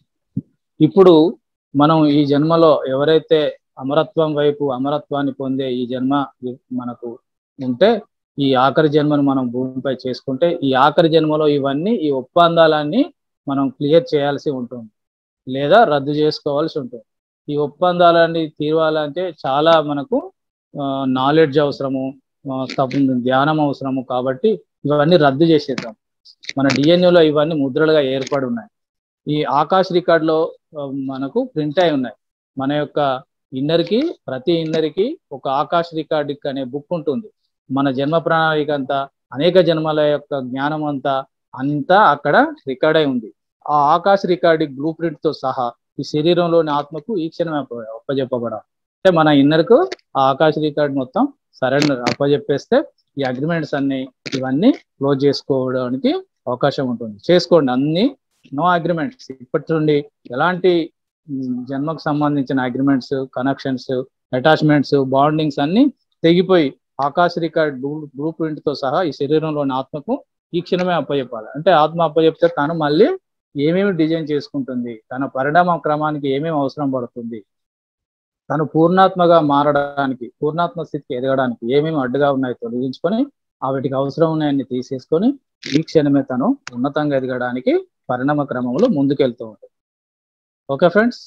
ఇప్పుడు మనం ఈ జన్మలో ఎవరైతే అమరత్వం వైపు అమరత్వాన్ని పొందే ఈ జన్మ మనకు ఉంటే ఈ ఆఖరి జన్మను మనం భూమిపై చేసుకుంటే ఈ ఆఖరి జన్మలో ఇవన్నీ ఈ ఒప్పందాలన్నీ మనం క్లియర్ చేయాల్సి ఉంటుంది లేదా రద్దు చేసుకోవాల్సి ఉంటుంది ఈ ఒప్పందాలన్నీ తీరాలంటే చాలా మనకు నాలెడ్జ్ అవసరము ఆ, తప్ప- ధ్యానం అవసరము కాబట్టి ఇవన్నీ రద్దు చేసేద్దాం మన డిఎన్ఏలో ఇవన్నీ ముద్రలుగా ఏర్పడి ఉన్నాయి ఈ ఆకాశ్ రికార్డులో ఆ, మనకు ప్రింట్ అయి ఉన్నాయి మన యొక్క ఇన్నర్కి ప్రతి ఇన్నర్కి ఒక ఆకాశ్ రికార్డిక్ అనే బుక్ ఉంటుంది మన జన్మ ప్రణాళిక అంతా అనేక జన్మల యొక్క జ్ఞానం అంతా అంతా అక్కడ రికార్డ్ అయి ఉంది ఆ ఆకాశ రికార్డింగ్ బ్లూ ప్రింట్ తో సహా ఈ శరీరంలోని ఆత్మకు ఈ క్షణం అప్ప- అప్పజెప్పబడాలి అంటే మన ఇన్నర్కు ఆ ఆకాశ రికార్డ్ మొత్తం సరెండర్ అప్పజెప్పేస్తే ఈ అగ్రిమెంట్స్ అన్ని ఇవన్నీ క్లోజ్ చేసుకోవడానికి అవకాశం ఉంటుంది చేసుకోండి అన్ని నో అగ్రిమెంట్స్ ఇప్పటి నుండి ఎలాంటి మ్, జన్మకు సంబంధించిన అగ్రిమెంట్స్ కనెక్షన్స్ అటాచ్మెంట్స్ బాండింగ్స్ అన్ని తెగిపోయి ఆకాశ రికార్డ్ బ్లూ బ్లూ ప్రింట్ తో సహా ఈ శరీరంలోని ఆత్మకు ఈ క్షణమే అప్పచెప్పాలి అంటే ఆత్మ అప్పచెప్తే తను మళ్ళీ ఏమేమి డిజైన్ చేసుకుంటుంది తన పరిణామ క్రమానికి ఏమేమి అవసరం పడుతుంది తను పూర్ణాత్మగా మారడానికి పూర్ణాత్మ స్థితికి ఎదగడానికి ఏమేమి అడ్డుగా ఉన్నాయో తొలగించుకొని ఆ వీటికి అవసరం ఉన్నాయన్ని తీసేసుకొని ఈ క్షణమే తను ఉన్నతంగా ఎదగడానికి పరిణామ క్రమంలో ముందుకెళ్తూ ఉంటుంది ఓకే ఫ్రెండ్స్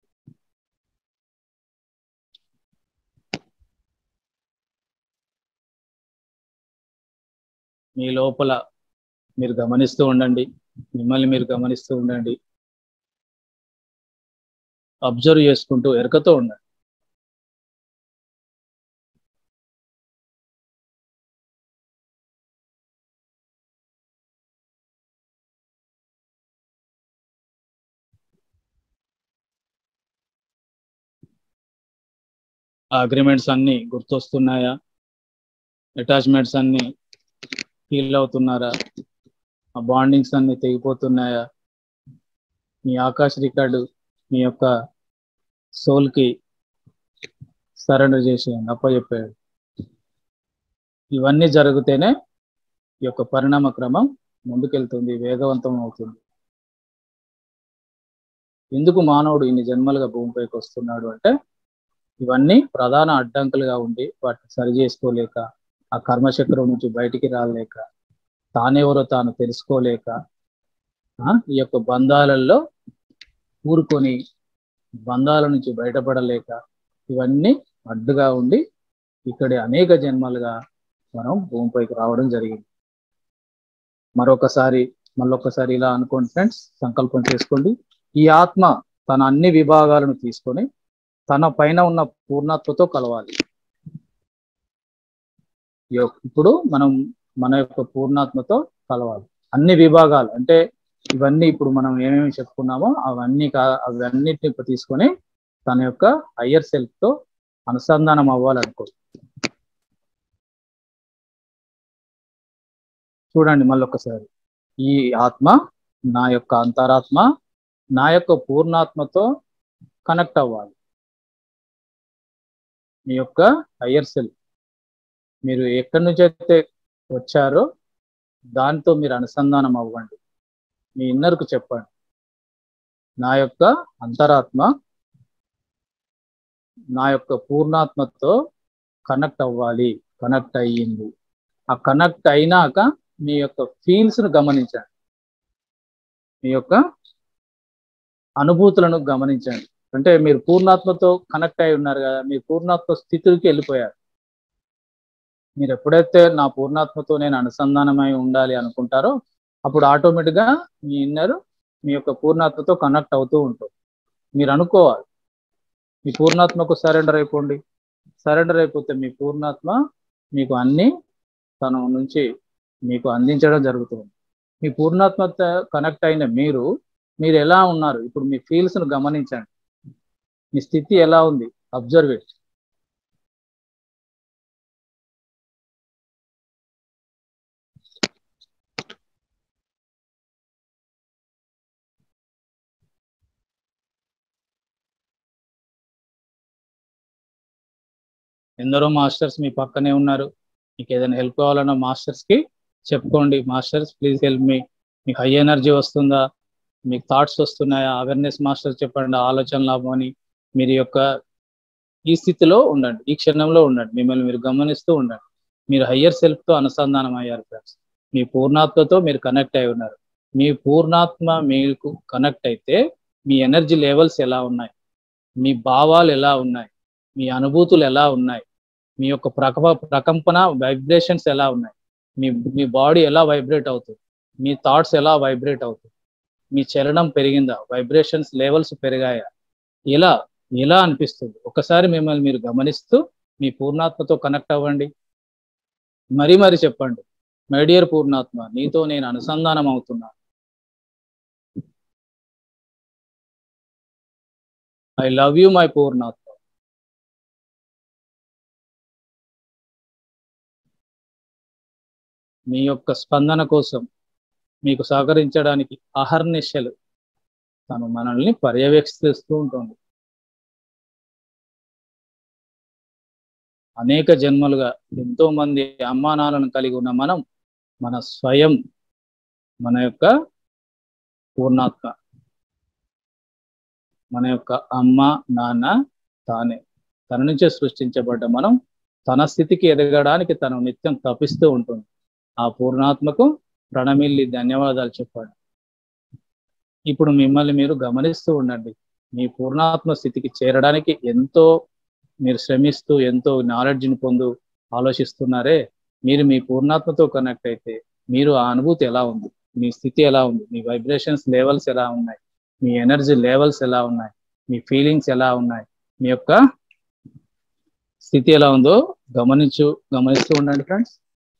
మీ లోపల మీరు గమనిస్తూ ఉండండి మిమ్మల్ని మీరు గమనిస్తూ ఉండండి అబ్జర్వ్ చేసుకుంటూ ఎరకతో ఉండండి ఆ అగ్రిమెంట్స్ అన్ని గుర్తొస్తున్నాయా అటాచ్మెంట్స్ అన్ని ఫీల్ అవుతున్నారా ఆ బాండింగ్స్ అన్ని తెగిపోతున్నాయా మీ ఆకాశ రికార్డు మీ యొక్క సోల్ కి సరెండర్ చేసేయండి అప్పచెప్పాడు ఇవన్నీ జరిగితేనే ఈ యొక్క పరిణామ క్రమం ముందుకెళ్తుంది వేగవంతం అవుతుంది ఎందుకు మానవుడు ఇన్ని జన్మలుగా భూమిపైకి వస్తున్నాడు అంటే ఇవన్నీ ప్రధాన అడ్డంకులుగా ఉండి వాటిని సరి చేసుకోలేక ఆ కర్మచక్రం నుంచి బయటికి రాలేక తానెవరో తాను తెలుసుకోలేక ఆ, ఈ యొక్క బంధాలలో ఊరుకొని బంధాల నుంచి బయటపడలేక ఇవన్నీ అడ్డుగా ఉండి ఇక్కడ అనేక జన్మలుగా మనం భూమిపైకి రావడం జరిగింది మరొకసారి మళ్ళొకసారి ఇలా అనుకోండి ఫ్రెండ్స్ సంకల్పం చేసుకోండి ఈ ఆత్మ తన అన్ని విభాగాలను తీసుకొని తన పైన ఉన్న పూర్ణత్వతో కలవాలి యొ- ఇప్పుడు మనం మన యొక్క పూర్ణాత్మతో కలవాలి అన్ని విభాగాలు అంటే ఇవన్నీ ఇప్పుడు మనం ఏమేమి చెప్పుకున్నామో అవన్నీ కా అవన్నిటిని ఇప్పుడు తీసుకొని తన యొక్క హయ్యర్ సెల్ఫ్ తో అనుసంధానం అవ్వాలనుకో చూడండి మళ్ళొకసారి ఈ ఆత్మ నా యొక్క అంతరాత్మ నా యొక్క పూర్ణాత్మతో కనెక్ట్ అవ్వాలి మీ యొక్క హయ్యర్ సెల్ఫ్ మీరు ఎక్కడి నుంచి అయితే వచ్చారో దాంతో మీరు అనుసంధానం అవ్వండి మీ ఇన్నర్కు చెప్పండి నా యొక్క అంతరాత్మ నా యొక్క పూర్ణాత్మతో కనెక్ట్ అవ్వాలి కనెక్ట్ అయ్యింది ఆ కనెక్ట్ అయినాక మీ యొక్క ఫీల్స్ ను గమనించండి మీ యొక్క అనుభూతులను గమనించండి అంటే మీరు పూర్ణాత్మతో కనెక్ట్ అయి ఉన్నారు కదా మీ పూర్ణాత్మ స్థితికి వెళ్ళిపోయారు మీరు ఎప్పుడైతే నా పూర్ణాత్మతో నేను అనుసంధానమై ఉండాలి అనుకుంటారో అప్పుడు ఆటోమేటిక్ గా మీ ఇన్నర్ మీ యొక్క పూర్ణాత్మతో కనెక్ట్ అవుతూ ఉంటుంది మీరు అనుకోవాలి మీ పూర్ణాత్మకు సరెండర్ అయిపోండి సరెండర్ అయిపోతే మీ పూర్ణాత్మ మీకు అన్ని తన నుంచి మీకు అందించడం జరుగుతుంది మీ పూర్ణాత్మత కనెక్ట్ అయిన మీరు మీరు ఎలా ఉన్నారు ఇప్పుడు మీ ఫీల్స్ ను గమనించండి మీ స్థితి ఎలా ఉంది అబ్జర్వ్ ఇట్ ఎందరో మాస్టర్స్ మీ పక్కనే ఉన్నారు మీకు ఏదైనా హెల్ప్ కావాలన్నా మాస్టర్స్ కి చెప్పుకోండి మాస్టర్స్ ప్లీజ్ హెల్ప్ మీ మీకు హై ఎనర్జీ వస్తుందా మీకు థాట్స్ వస్తున్నాయా అవేర్నెస్ మాస్టర్ చెప్పండి ఆలోచన లాభం అని మీరు యొక్క ఈ స్థితిలో ఉండండి ఈ క్షణంలో ఉండండి మిమ్మల్ని మీరు గమనిస్తూ ఉండండి మీరు హయ్యర్ సెల్ఫ్ తో అనుసంధానం అయ్యారు ఫ్రెండ్స్ మీ పూర్ణాత్మతో మీరు కనెక్ట్ అయి ఉన్నారు మీ పూర్ణాత్మ మీకు కనెక్ట్ అయితే మీ ఎనర్జీ లెవెల్స్ ఎలా ఉన్నాయి మీ భావాలు ఎలా ఉన్నాయి మీ అనుభూతులు ఎలా ఉన్నాయి మీ యొక్క ప్రక ప్రకంపన వైబ్రేషన్స్ ఎలా ఉన్నాయి మీ మీ బాడీ ఎలా వైబ్రేట్ అవుతుంది మీ థాట్స్ ఎలా వైబ్రేట్ అవుతుంది మీ చలనం పెరిగిందా వైబ్రేషన్స్ లెవెల్స్ పెరిగాయా ఎలా ఎలా అనిపిస్తుంది ఒకసారి మిమ్మల్ని మీరు గమనిస్తూ మీ పూర్ణాత్మతో కనెక్ట్ అవ్వండి మరీ మరి చెప్పండి మై డియర్ పూర్ణాత్మ నీతో నేను అనుసంధానం అవుతున్నా ఐ లవ్ యూ మై పూర్ణాత్మ మీ యొక్క స్పందన కోసం మీకు సహకరించడానికి అహర్నిశలు తను మనల్ని పర్యవేక్షిస్తూ ఉంటుంది అనేక జన్మలుగా ఎంతో మంది అమ్మానాలను కలిగి ఉన్న మనం మన స్వయం మన యొక్క పూర్ణాత్మ మన యొక్క అమ్మ నాన్న తానే తన నుంచే సృష్టించబడ్డ మనం తన స్థితికి ఎదగడానికి తను నిత్యం తపిస్తూ ఉంటుంది ఆ పూర్ణాత్మకు ప్రణమిల్లి ధన్యవాదాలు చెప్పండి ఇప్పుడు మిమ్మల్ని మీరు గమనిస్తూ ఉండండి మీ పూర్ణాత్మ స్థితికి చేరడానికి ఎంతో మీరు శ్రమిస్తూ ఎంతో నాలెడ్జ్ని పొందు ఆలోచిస్తున్నారే మీరు మీ పూర్ణాత్మతో కనెక్ట్ అయితే మీరు ఆ అనుభూతి ఎలా ఉంది మీ స్థితి ఎలా ఉంది మీ వైబ్రేషన్స్ లెవెల్స్ ఎలా ఉన్నాయి మీ ఎనర్జీ లెవెల్స్ ఎలా ఉన్నాయి మీ ఫీలింగ్స్ ఎలా ఉన్నాయి మీ యొక్క స్థితి ఎలా ఉందో గమనించు గమనిస్తూ ఉండండి ఫ్రెండ్స్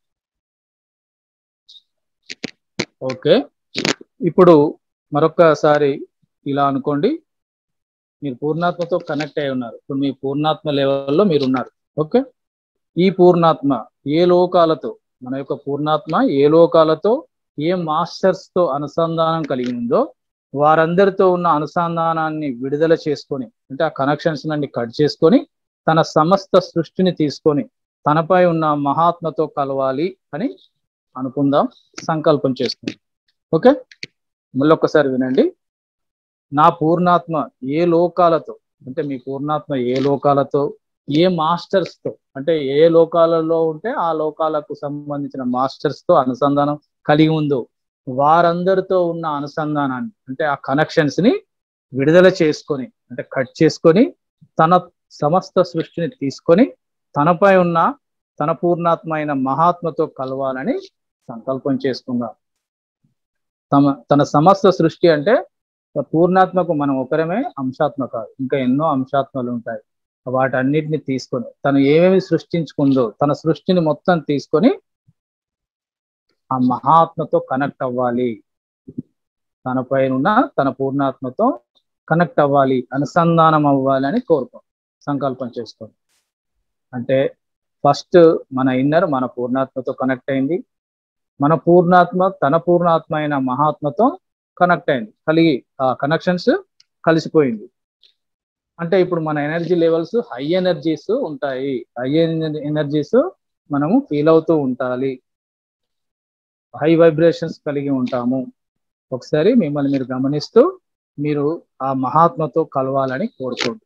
ఓకే ఇప్పుడు మరొకసారి ఇలా అనుకోండి మీరు పూర్ణాత్మతో కనెక్ట్ అయి ఉన్నారు ఇప్పుడు మీ పూర్ణాత్మ లెవెల్లో మీరు ఉన్నారు ఓకే ఈ పూర్ణాత్మ ఏ లోకాలతో మన యొక్క పూర్ణాత్మ ఏ లోకాలతో ఏ మాస్టర్స్ తో అనుసంధానం కలిగి ఉందో వారందరితో ఉన్న అనుసంధానాన్ని విడుదల చేసుకొని అంటే ఆ కనెక్షన్స్ నుండి కట్ చేసుకొని తన సమస్త సృష్టిని తీసుకొని తనపై ఉన్న మహాత్మతో కలవాలి అని అనుకుందాం సంకల్పం చేసుకుందాం ఓకే మళ్ళొక్కసారి వినండి నా పూర్ణాత్మ ఏ లోకాలతో అంటే మీ పూర్ణాత్మ ఏ లోకాలతో ఏ మాస్టర్స్ తో అంటే ఏ లోకాలలో ఉంటే ఆ లోకాలకు సంబంధించిన మాస్టర్స్ తో అనుసంధానం కలిగి ఉందో వారందరితో ఉన్న అనుసంధానాన్ని అంటే ఆ కనెక్షన్స్ ని విడుదల చేసుకొని అంటే కట్ చేసుకొని తన సమస్త సృష్టిని తీసుకొని తనపై ఉన్న తన పూర్ణాత్మ అయిన మహాత్మతో కలవాలని సంకల్పం చేసుకుందాం తమ తన సమస్త సృష్టి అంటే పూర్ణాత్మకు మనం ఒకరమే అంశాత్మ కాదు ఇంకా ఎన్నో అంశాత్మలు ఉంటాయి వాటన్నిటిని తీసుకొని తను ఏమేమి సృష్టించుకుందో తన సృష్టిని మొత్తం తీసుకొని ఆ మహాత్మతో కనెక్ట్ అవ్వాలి తన పైన తన పూర్ణాత్మతో కనెక్ట్ అవ్వాలి అనుసంధానం అవ్వాలి అని కోరుకో సంకల్పం చేసుకోండి అంటే ఫస్ట్ మన ఇన్నర్ మన పూర్ణాత్మతో కనెక్ట్ అయింది మన పూర్ణాత్మ తన పూర్ణాత్మ అయిన మహాత్మతో కనెక్ట్ అయింది కలిగి ఆ కనెక్షన్స్ కలిసిపోయింది అంటే ఇప్పుడు మన ఎనర్జీ లెవెల్స్ హై ఎనర్జీస్ ఉంటాయి హై ఎనర్జీస్ మనము ఫీల్ అవుతూ ఉండాలి హై వైబ్రేషన్స్ కలిగి ఉంటాము ఒకసారి మిమ్మల్ని మీరు గమనిస్తూ మీరు ఆ మహాత్మతో కలవాలని కోరుకోండి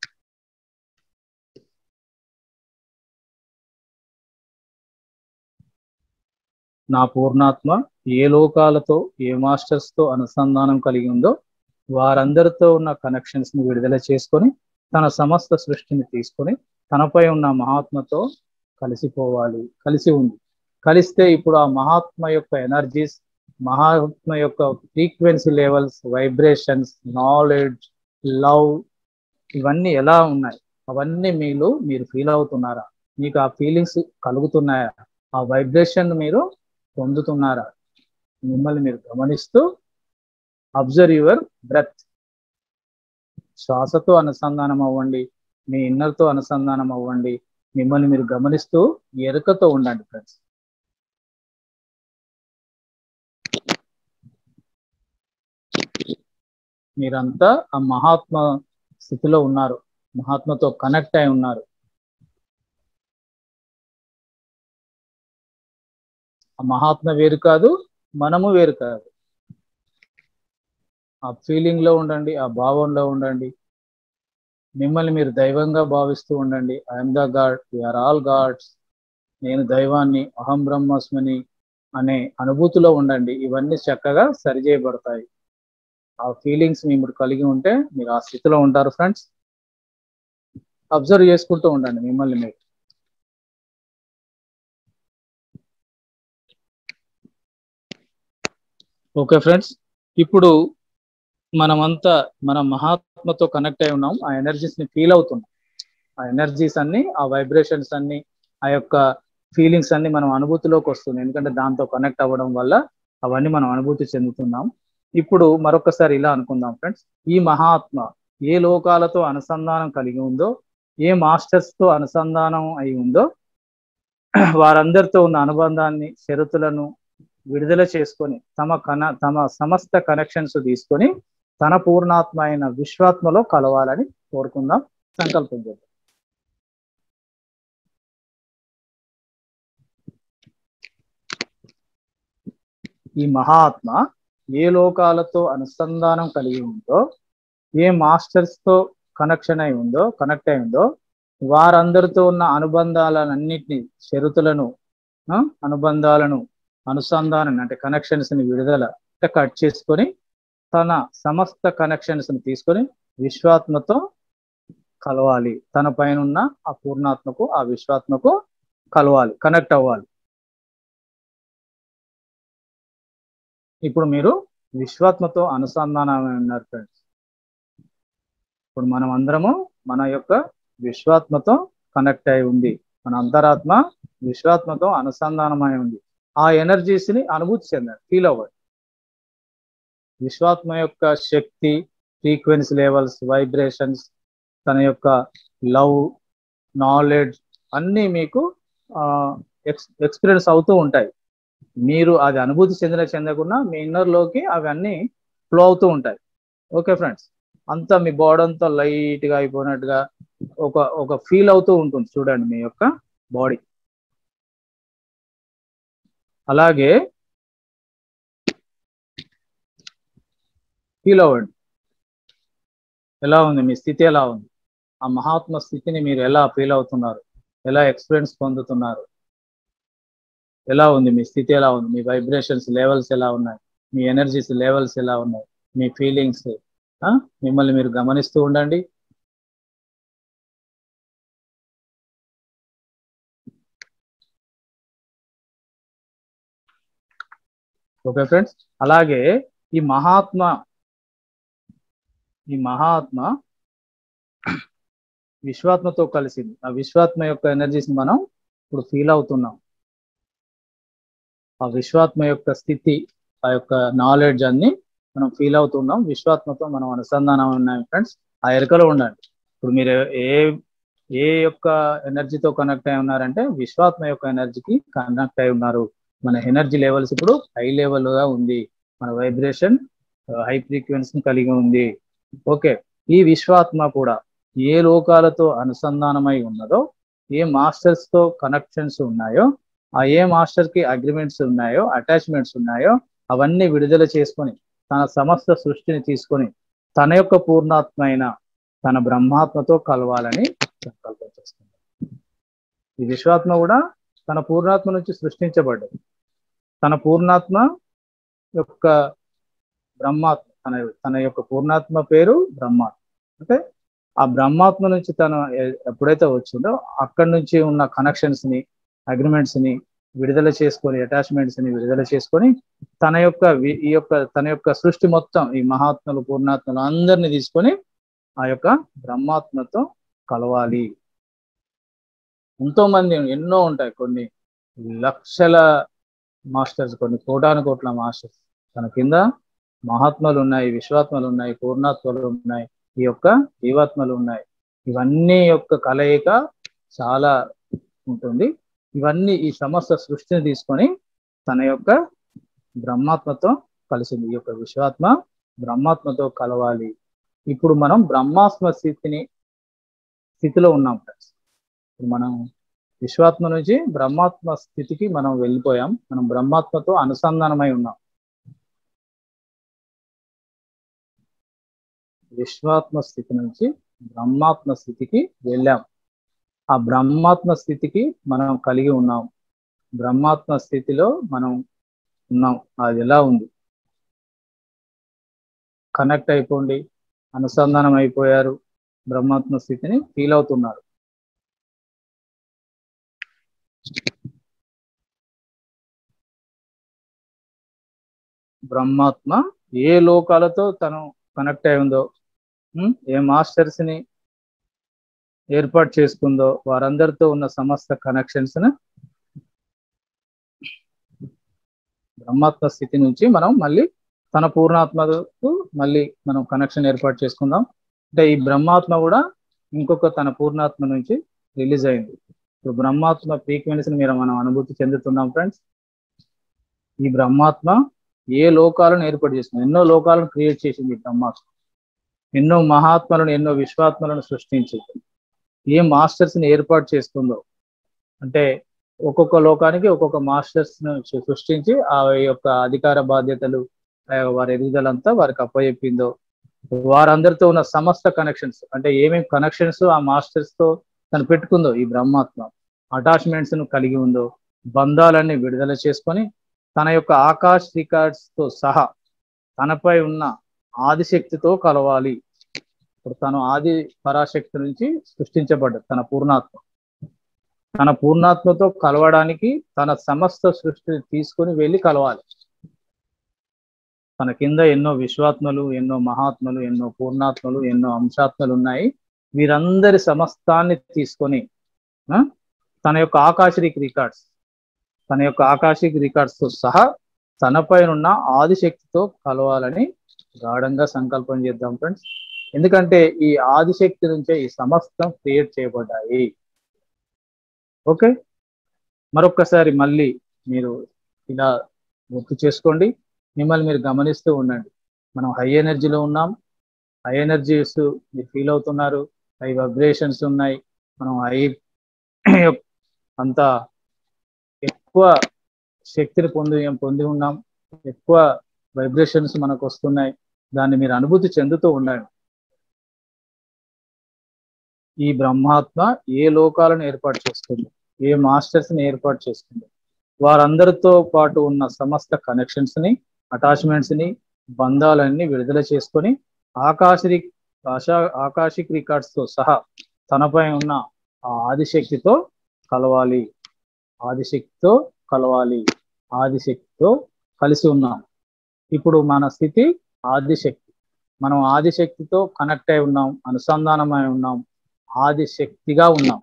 నా పూర్ణాత్మ ఏ లోకాలతో ఏ మాస్టర్స్ తో అనుసంధానం కలిగి ఉందో వారందరితో ఉన్న కనెక్షన్స్ ని విడుదల చేసుకొని తన సమస్త సృష్టిని తీసుకొని తనపై ఉన్న మహాత్మతో కలిసిపోవాలి కలిసి ఉంది కలిస్తే ఇప్పుడు ఆ మహాత్మ యొక్క ఎనర్జీస్ మహాత్మ యొక్క frequency levels vibrations knowledge love ఇవన్నీ ఎలా ఉన్నాయి అవన్నీ మీలో మీరు ఫీల్ అవుతున్నారా మీకు ఆ ఫీలింగ్స్ కలుగుతున్నాయా ఆ వైబ్రేషన్ మీరు పొందుతున్నారా మిమ్మల్ని మీరు గమనిస్తూ అబ్జర్వ్ యువర్ బ్రెత్ శ్వాసతో అనుసంధానం అవ్వండి మీ ఇన్నర్తో అనుసంధానం అవ్వండి మిమ్మల్ని మీరు గమనిస్తూ ఎరుకతో ఉండండి ఫ్రెండ్స్ మీరంతా ఆ మహాత్మ స్థితిలో ఉన్నారు మహాత్మతో కనెక్ట్ అయి ఉన్నారు ఆ మహాత్మ వేరు కాదు మనము వేరు కాదు ఆ ఫీలింగ్ లో ఉండండి ఆ భావంలో ఉండండి మిమ్మల్ని మీరు దైవంగా భావిస్తూ ఉండండి I'm the god are all gods నేను దైవాన్ని అహం బ్రహ్మస్మని అనే అనుభూతిలో ఉండండి ఇవన్నీ చక్కగా సరిచేయబడతాయి ఆ ఫీలింగ్స్ మీరు కలిగి ఉంటే మీరు ఆ స్థితిలో ఉంటారు ఫ్రెండ్స్ అబ్జర్వ్ చేసుకుంటూ ఉండండి మిమ్మల్ని మీరు ఓకే ఫ్రెండ్స్ ఇప్పుడు మనమంతా మన మహాత్మతో కనెక్ట్ అయి ఉన్నాం ఆ ఎనర్జీస్ ని ఫీల్ అవుతున్నాం ఆ ఎనర్జీస్ అన్ని ఆ వైబ్రేషన్స్ అన్ని ఆ యొక్క ఫీలింగ్స్ అన్ని మనం అనుభూతిలోకి వస్తుంది ఎందుకంటే దాంతో కనెక్ట్ అవ్వడం వల్ల అవన్నీ మనం అనుభూతి చెందుతున్నాం ఇప్పుడు మరొకసారి ఇలా అనుకుందాం ఫ్రెండ్స్ ఈ మహాత్మ ఏ లోకాలతో అనుసంధానం కలిగి ఉందో ఏ మాస్టర్స్ తో అనుసంధానం అయి ఉందో వారందరితో ఉన్న అనుబంధాన్ని షరతులను విడుదల చేసుకొని తమ కన తమ సమస్త కనెక్షన్స్ తీసుకొని తన పూర్ణాత్మ అయిన విశ్వాత్మలో కలవాలని కోరుకుందాం సంకల్పం చేద్దాం ఈ మహాత్మ ఏ లోకాలతో అనుసంధానం కలిగి ఉందో ఏ మాస్టర్స్ తో కనెక్షన్ అయి ఉందో కనెక్ట్ అయి ఉందో వారందరితో ఉన్న అనుబంధాలన్నింటినీ షరతులను ఆ, అనుబంధాలను అనుసంధానం అంటే కనెక్షన్స్ ని విడుదల అంటే కట్ చేసుకొని తన సమస్త కనెక్షన్స్ ని తీసుకొని విశ్వాత్మతో కలవాలి తన పైన ఉన్న ఆ పూర్ణాత్మకు ఆ విశ్వాత్మకు కలవాలి కనెక్ట్ అవ్వాలి ఇప్పుడు మీరు విశ్వాత్మతో అనుసంధానమై ఉన్నారు ఫ్రెండ్స్ ఇప్పుడు మనం అందరము మన యొక్క విశ్వాత్మతో కనెక్ట్ అయి ఉంది మన అంతరాత్మ విశ్వాత్మతో అనుసంధానమై ఉంది ఆ ఎనర్జీస్ ని అనుభూతి చెందండి ఫీల్ అవ్వండి విశ్వాత్మ యొక్క శక్తి ఫ్రీక్వెన్సీ లెవెల్స్ వైబ్రేషన్స్ తన యొక్క లవ్ నాలెడ్జ్ అన్నీ మీకు ఎక్స్ ఎక్స్పీరియన్స్ అవుతూ ఉంటాయి మీరు అది అనుభూతి చెందిన చెందకుండా మీ ఇన్నర్లోకి అవి అన్నీ ఫ్లో అవుతూ ఉంటాయి ఓకే ఫ్రెండ్స్ అంతా మీ బాడీ అంతా లైట్ గా అయిపోయినట్టుగా ఒక ఒక ఫీల్ అవుతూ ఉంటుంది చూడండి మీ యొక్క బాడీ అలాగే ఫీల్ అవ్వండి ఎలా ఉంది మీ స్థితి ఎలా ఉంది ఆ మహాత్మ స్థితిని మీరు ఎలా ఫీల్ అవుతున్నారు ఎలా ఎక్స్పీరియన్స్ పొందుతున్నారు ఎలా ఉంది మీ స్థితి ఎలా ఉంది మీ వైబ్రేషన్స్ లెవెల్స్ ఎలా ఉన్నాయి మీ ఎనర్జీస్ లెవెల్స్ ఎలా ఉన్నాయి మీ ఫీలింగ్స్ మిమ్మల్ని మీరు గమనిస్తూ ఉండండి ఓకే ఫ్రెండ్స్ అలాగే ఈ మహాత్మ ఈ మహాత్మ విశ్వాత్మతో కలిసింది ఆ విశ్వాత్మ యొక్క ఎనర్జీస్ మనం ఇప్పుడు ఫీల్ అవుతున్నాం ఆ విశ్వాత్మ యొక్క స్థితి ఆ యొక్క నాలెడ్జ్ అన్ని మనం ఫీల్ అవుతున్నాం విశ్వాత్మతో మనం అనుసంధానం ఉన్నాం ఫ్రెండ్స్ ఆ ఎరుకలో ఉండండి ఇప్పుడు మీరు ఏ ఏ యొక్క ఎనర్జీతో కనెక్ట్ అయి ఉన్నారంటే విశ్వాత్మ యొక్క ఎనర్జీకి కనెక్ట్ అయి ఉన్నారు మన ఎనర్జీ లెవెల్స్ ఇప్పుడు హై లెవెల్ గా ఉంది మన వైబ్రేషన్ హై ఫ్రీక్వెన్సీ కలిగి ఉంది ఓకే ఈ విశ్వాత్మ కూడా ఏ లోకాలతో అనుసంధానమై ఉన్నదో ఏ మాస్టర్స్ తో కనెక్షన్స్ ఉన్నాయో ఆ ఏ మాస్టర్ కి అగ్రిమెంట్స్ ఉన్నాయో అటాచ్మెంట్స్ ఉన్నాయో అవన్నీ విడుదల చేసుకొని తన సమస్త సృష్టిని తీసుకొని తన యొక్క పూర్ణాత్మ అయిన తన బ్రహ్మాత్మతో కలవాలని సంకల్పం చేస్తుంది ఈ విశ్వాత్మ కూడా తన పూర్ణాత్మ నుంచి సృష్టించబడ్డది తన పూర్ణాత్మ యొక్క బ్రహ్మాత్మ తన తన యొక్క పూర్ణాత్మ పేరు బ్రహ్మాత్మ అంటే ఆ బ్రహ్మాత్మ నుంచి తను ఎప్పుడైతే వచ్చిందో అక్కడి నుంచి ఉన్న కనెక్షన్స్ ని అగ్రిమెంట్స్ ని విడుదల చేసుకొని అటాచ్మెంట్స్ ని విడుదల చేసుకొని తన యొక్క వి- ఈ యొక్క తన యొక్క సృష్టి మొత్తం ఈ మహాత్ములు పూర్ణాత్మలు అందరిని తీసుకొని ఆ యొక్క బ్రహ్మాత్మతో కలవాలి ఎంతో మంది ఎన్నో ఉంటాయి కొన్ని లక్షల మాస్టర్స్ కొన్ని కోటాను కోట్ల మాస్టర్స్ తన కింద మహాత్మలు ఉన్నాయి విశ్వాత్మలు ఉన్నాయి పూర్ణాత్మలు ఉన్నాయి ఈ యొక్క జీవాత్మలు ఉన్నాయి ఇవన్నీ యొక్క కలయిక చాలా ఉంటుంది ఇవన్నీ ఈ సమస్త సృష్టిని తీసుకొని తన యొక్క బ్రహ్మాత్మతో కలిసింది ఈ యొక్క విశ్వాత్మ బ్రహ్మాత్మతో కలవాలి ఇప్పుడు మనం బ్రహ్మాత్మ స్థితిని స్థితిలో ఉన్నాం ఫ్రెండ్స్ ఇప్పుడు మనం విశ్వాత్మ నుంచి బ్రహ్మాత్మ స్థితికి మనం వెళ్ళిపోయాం మనం బ్రహ్మాత్మతో అనుసంధానమై ఉన్నాం విశ్వాత్మ స్థితి నుంచి బ్రహ్మాత్మ స్థితికి వెళ్ళాం ఆ బ్రహ్మాత్మ స్థితికి మనం కలిగి ఉన్నాం బ్రహ్మాత్మ స్థితిలో మనం ఉన్నాం అది ఎలా ఉంది కనెక్ట్ అయిపోండి అనుసంధానం అయిపోయారు బ్రహ్మాత్మ స్థితిని ఫీల్ అవుతున్నారు బ్రహ్మాత్మ ఏ లోకాలతో తను కనెక్ట్ అయి ఉందో ఉం? ఏ మాస్టర్స్ ని ఏర్పాటు చేసుకుందో వారందరితో ఉన్న సమస్త కనెక్షన్స్ ని బ్రహ్మాత్మ స్థితి నుంచి మనం మళ్ళీ తన పూర్ణాత్మకు మళ్ళీ మనం కనెక్షన్ ఏర్పాటు చేసుకుందాం అంటే ఈ బ్రహ్మాత్మ కూడా ఇంకొక తన పూర్ణాత్మ నుంచి రిలీజ్ అయింది ఇప్పుడు బ్రహ్మాత్మ ఫ్రీక్వెన్సీని మీరు మనం అనుభూతి చెందుతున్నాం ఫ్రెండ్స్ ఈ బ్రహ్మాత్మ ఏ లోకాలను ఏర్పాటు చేసింది ఎన్నో లోకాలను క్రియేట్ చేసింది ఈ బ్రహ్మాత్మ ఎన్నో మహాత్మలను ఎన్నో విశ్వాత్మలను సృష్టించింది ఏ మాస్టర్స్ ని ఏర్పాటు చేసుకుందో అంటే ఒక్కొక్క లోకానికి ఒక్కొక్క మాస్టర్స్ ను సృష్టించి ఆ యొక్క అధికార బాధ్యతలు ఆ వారి ఎదుగుదలంతా వారికి అప్పచెప్పిందో వారందరితో ఉన్న సమస్త కనెక్షన్స్ అంటే ఏమేమి కనెక్షన్స్ ఆ మాస్టర్స్ తో తను పెట్టుకుందో ఈ బ్రహ్మాత్మ అటాచ్మెంట్స్ ను కలిగి ఉందో బంధాలన్నీ విడుదల చేసుకొని తన యొక్క ఆకాశ్ రికార్డ్స్ తో సహా తనపై ఉన్న ఆదిశక్తితో కలవాలి ఇప్పుడు తను ఆది పరాశక్తి నుంచి సృష్టించబడ్డది తన పూర్ణాత్మ తన పూర్ణాత్మతో కలవడానికి తన సమస్త సృష్టిని తీసుకొని వెళ్ళి కలవాలి తన కింద ఎన్నో విశ్వాత్మలు ఎన్నో మహాత్మలు ఎన్నో పూర్ణాత్మలు ఎన్నో అంశాత్మలు ఉన్నాయి వీరందరి సమస్తాన్ని తీసుకొని ఆ, తన యొక్క ఆకాశిక్ రికార్డ్స్ తన యొక్క ఆకాశిక్ రికార్డ్స్ తో సహా తనపై ఉన్న ఆదిశక్తితో కలవాలని గాఢంగా సంకల్పం చేద్దాం ఫ్రెండ్స్ ఎందుకంటే ఈ ఆదిశక్తి నుంచే ఈ సమస్తం క్రియేట్ చేయబడ్డాయి ఓకే మరొక్కసారి మళ్ళీ మీరు ఇలా గుర్తు చేసుకోండి మిమ్మల్ని మీరు గమనిస్తూ ఉండండి మనం హై ఎనర్జీలో ఉన్నాం హై ఎనర్జీస్ మీరు ఫీల్ అవుతున్నారు హై వైబ్రేషన్స్ ఉన్నాయి మనం హై అంత ఎక్కువ శక్తిని పొంది పొంది ఉన్నాం ఎక్కువ వైబ్రేషన్స్ మనకు వస్తున్నాయి దాన్ని మీరు అనుభూతి చెందుతూ ఉండండి ఈ బ్రహ్మాత్మ ఏ లోకాలను ఏర్పాటు చేస్తుంది ఏ మాస్టర్స్ ని ఏర్పాటు చేస్తుంది వారందరితో పాటు ఉన్న సమస్త కనెక్షన్స్ ని అటాచ్మెంట్స్ ని బంధాలన్నీ విడుదల చేసుకొని ఆకాశి ఆశా ఆకాశిక్ రికార్డ్స్ తో సహా తనపై ఉన్న ఆ ఆదిశక్తితో కలవాలి ఆదిశక్తితో కలవాలి ఆదిశక్తితో కలిసి ఉన్నాం ఇప్పుడు మన స్థితి ఆదిశక్తి మనం ఆదిశక్తితో కనెక్ట్ అయి ఉన్నాం అనుసంధానమై ఉన్నాం ఆదిశక్తిగా ఉన్నాం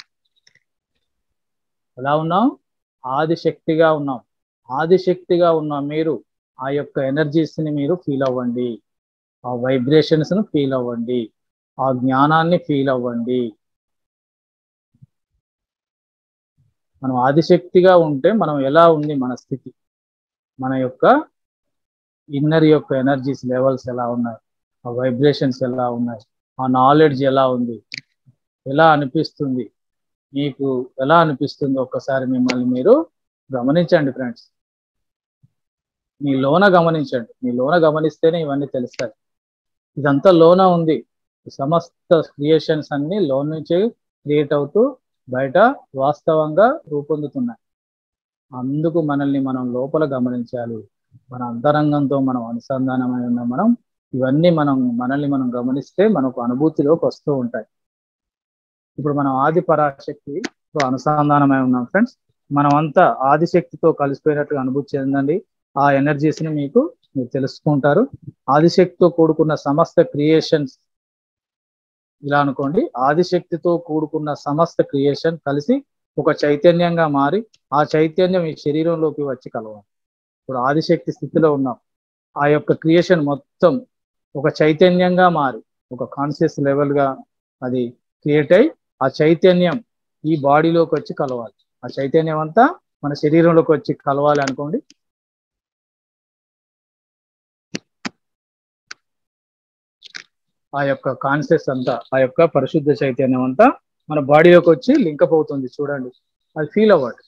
ఎలా ఉన్నాం ఆదిశక్తిగా ఉన్నాం ఆదిశక్తిగా ఉన్న మీరు ఆ యొక్క ఎనర్జీస్ ని మీరు ఫీల్ అవ్వండి ఆ వైబ్రేషన్స్ ను ఫీల్ అవ్వండి ఆ జ్ఞానాన్ని ఫీల్ అవ్వండి మనం ఆదిశక్తిగా ఉంటే మనం ఎలా ఉంది మన స్థితి మన యొక్క ఇన్నర్ యొక్క ఎనర్జీస్ లెవెల్స్ ఎలా ఉన్నాయి ఆ వైబ్రేషన్స్ ఎలా ఉన్నాయి ఆ నాలెడ్జ్ ఎలా ఉంది ఎలా అనిపిస్తుంది మీకు ఎలా అనిపిస్తుంది ఒక్కసారి మిమ్మల్ని మీరు గమనించండి ఫ్రెండ్స్ మీ లోన గమనించండి మీ లోన గమనిస్తేనే ఇవన్నీ తెలుస్తాయి ఇదంతా లోన ఉంది ఈ సమస్త క్రియేషన్స్ అన్ని లోన్ నుంచి క్రియేట్ అవుతూ బయట వాస్తవంగా రూపొందుతున్నాయి అందుకు మనల్ని మనం లోపల గమనించాలి మన అంతరంగంతో మనం అనుసంధానమై ఉన్న మనం ఇవన్నీ మనం మనల్ని మనం గమనిస్తే మనకు అనుభూతిలోకి వస్తూ ఉంటాయి ఇప్పుడు మనం ఆది పరాశక్తితో అనుసంధానమై ఉన్నాం ఫ్రెండ్స్ మనమంతా ఆదిశక్తితో కలిసిపోయినట్టుగా అనుభూతి చెందండి ఆ ఎనర్జీస్ ని మీకు మీరు తెలుసుకుంటారు ఆదిశక్తితో కూడుకున్న సమస్త క్రియేషన్స్ ఇలా అనుకోండి ఆదిశక్తితో కూడుకున్న సమస్త క్రియేషన్ కలిసి ఒక చైతన్యంగా మారి ఆ చైతన్యం ఈ శరీరంలోకి వచ్చి కలవాలి ఇప్పుడు ఆదిశక్తి స్థితిలో ఉన్నాం ఆ యొక్క క్రియేషన్ మొత్తం ఒక చైతన్యంగా మారి ఒక కాన్షియస్ లెవెల్ గా అది క్రియేట్ అయి ఆ చైతన్యం ఈ బాడీలోకి వచ్చి కలవాలి ఆ చైతన్యం అంతా మన శరీరంలోకి వచ్చి కలవాలి అనుకోండి ఆ యొక్క కాన్షియస్ అంతా ఆ యొక్క పరిశుద్ధ చైతన్యం అంతా మన బాడీలోకి వచ్చి లింకప్ అవుతుంది చూడండి అది ఫీల్ అవ్వండి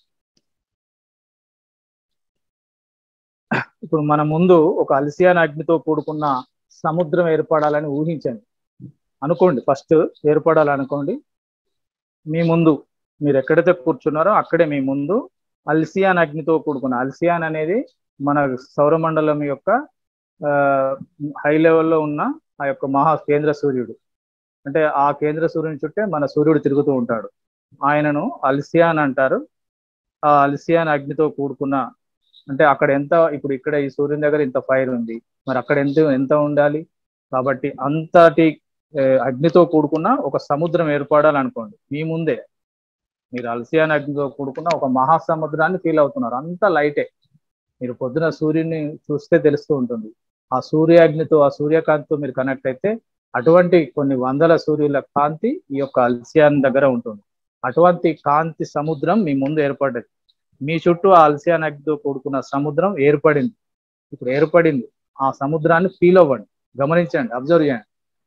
ఇప్పుడు మన ముందు ఒక అలసియాన్ అగ్నితో కూడుకున్న సముద్రం ఏర్పడాలని ఊహించండి అనుకోండి ఫస్ట్ ఏర్పడాలనుకోండి మీ ముందు మీరు ఎక్కడైతే కూర్చున్నారో అక్కడే మీ ముందు అల్సియాన్ అగ్నితో కూడుకున్న అల్సియాన్ అనేది మన సౌరమండలం యొక్క హై లెవెల్లో ఉన్న ఆ యొక్క మహా కేంద్ర సూర్యుడు అంటే ఆ కేంద్ర సూర్యుని చుట్టే మన సూర్యుడు తిరుగుతూ ఉంటాడు ఆయనను అల్సియాన్ అంటారు ఆ అల్సియాన్ అగ్నితో కూడుకున్న అంటే అక్కడ ఎంత ఇప్పుడు ఇక్కడ ఈ సూర్యుని దగ్గర ఇంత ఫైర్ ఉంది మరి అక్కడ ఎంత ఎంత ఉండాలి కాబట్టి అంతటి అగ్నితో కూడుకున్న ఒక సముద్రం ఏర్పడాలనుకోండి మీ ముందే మీరు అలసియాన్ అగ్నితో కూడుకున్న ఒక మహాసముద్రాన్ని ఫీల్ అవుతున్నారు అంత లైటే మీరు పొద్దున సూర్యుని చూస్తే తెలుస్తూ ఉంటుంది ఆ సూర్యాగ్నితో ఆ సూర్యకాంతితో మీరు కనెక్ట్ అయితే అటువంటి కొన్ని వందల సూర్యుల కాంతి ఈ యొక్క అల్సియాన్ దగ్గర ఉంటుంది అటువంటి కాంతి సముద్రం మీ ముందు ఏర్పడ్డది మీ చుట్టూ ఆ అల్సియాన్ అగ్నితో కూడుకున్న సముద్రం ఏర్పడింది ఇప్పుడు ఏర్పడింది ఆ సముద్రాన్ని ఫీల్ అవ్వండి గమనించండి అబ్జర్వ్ చేయండి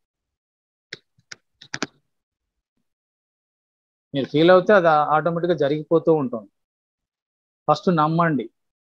మీరు ఫీల్ అవుతే అది ఆటోమేటిక్గా జరిగిపోతూ ఉంటుంది ఫస్ట్ నమ్మండి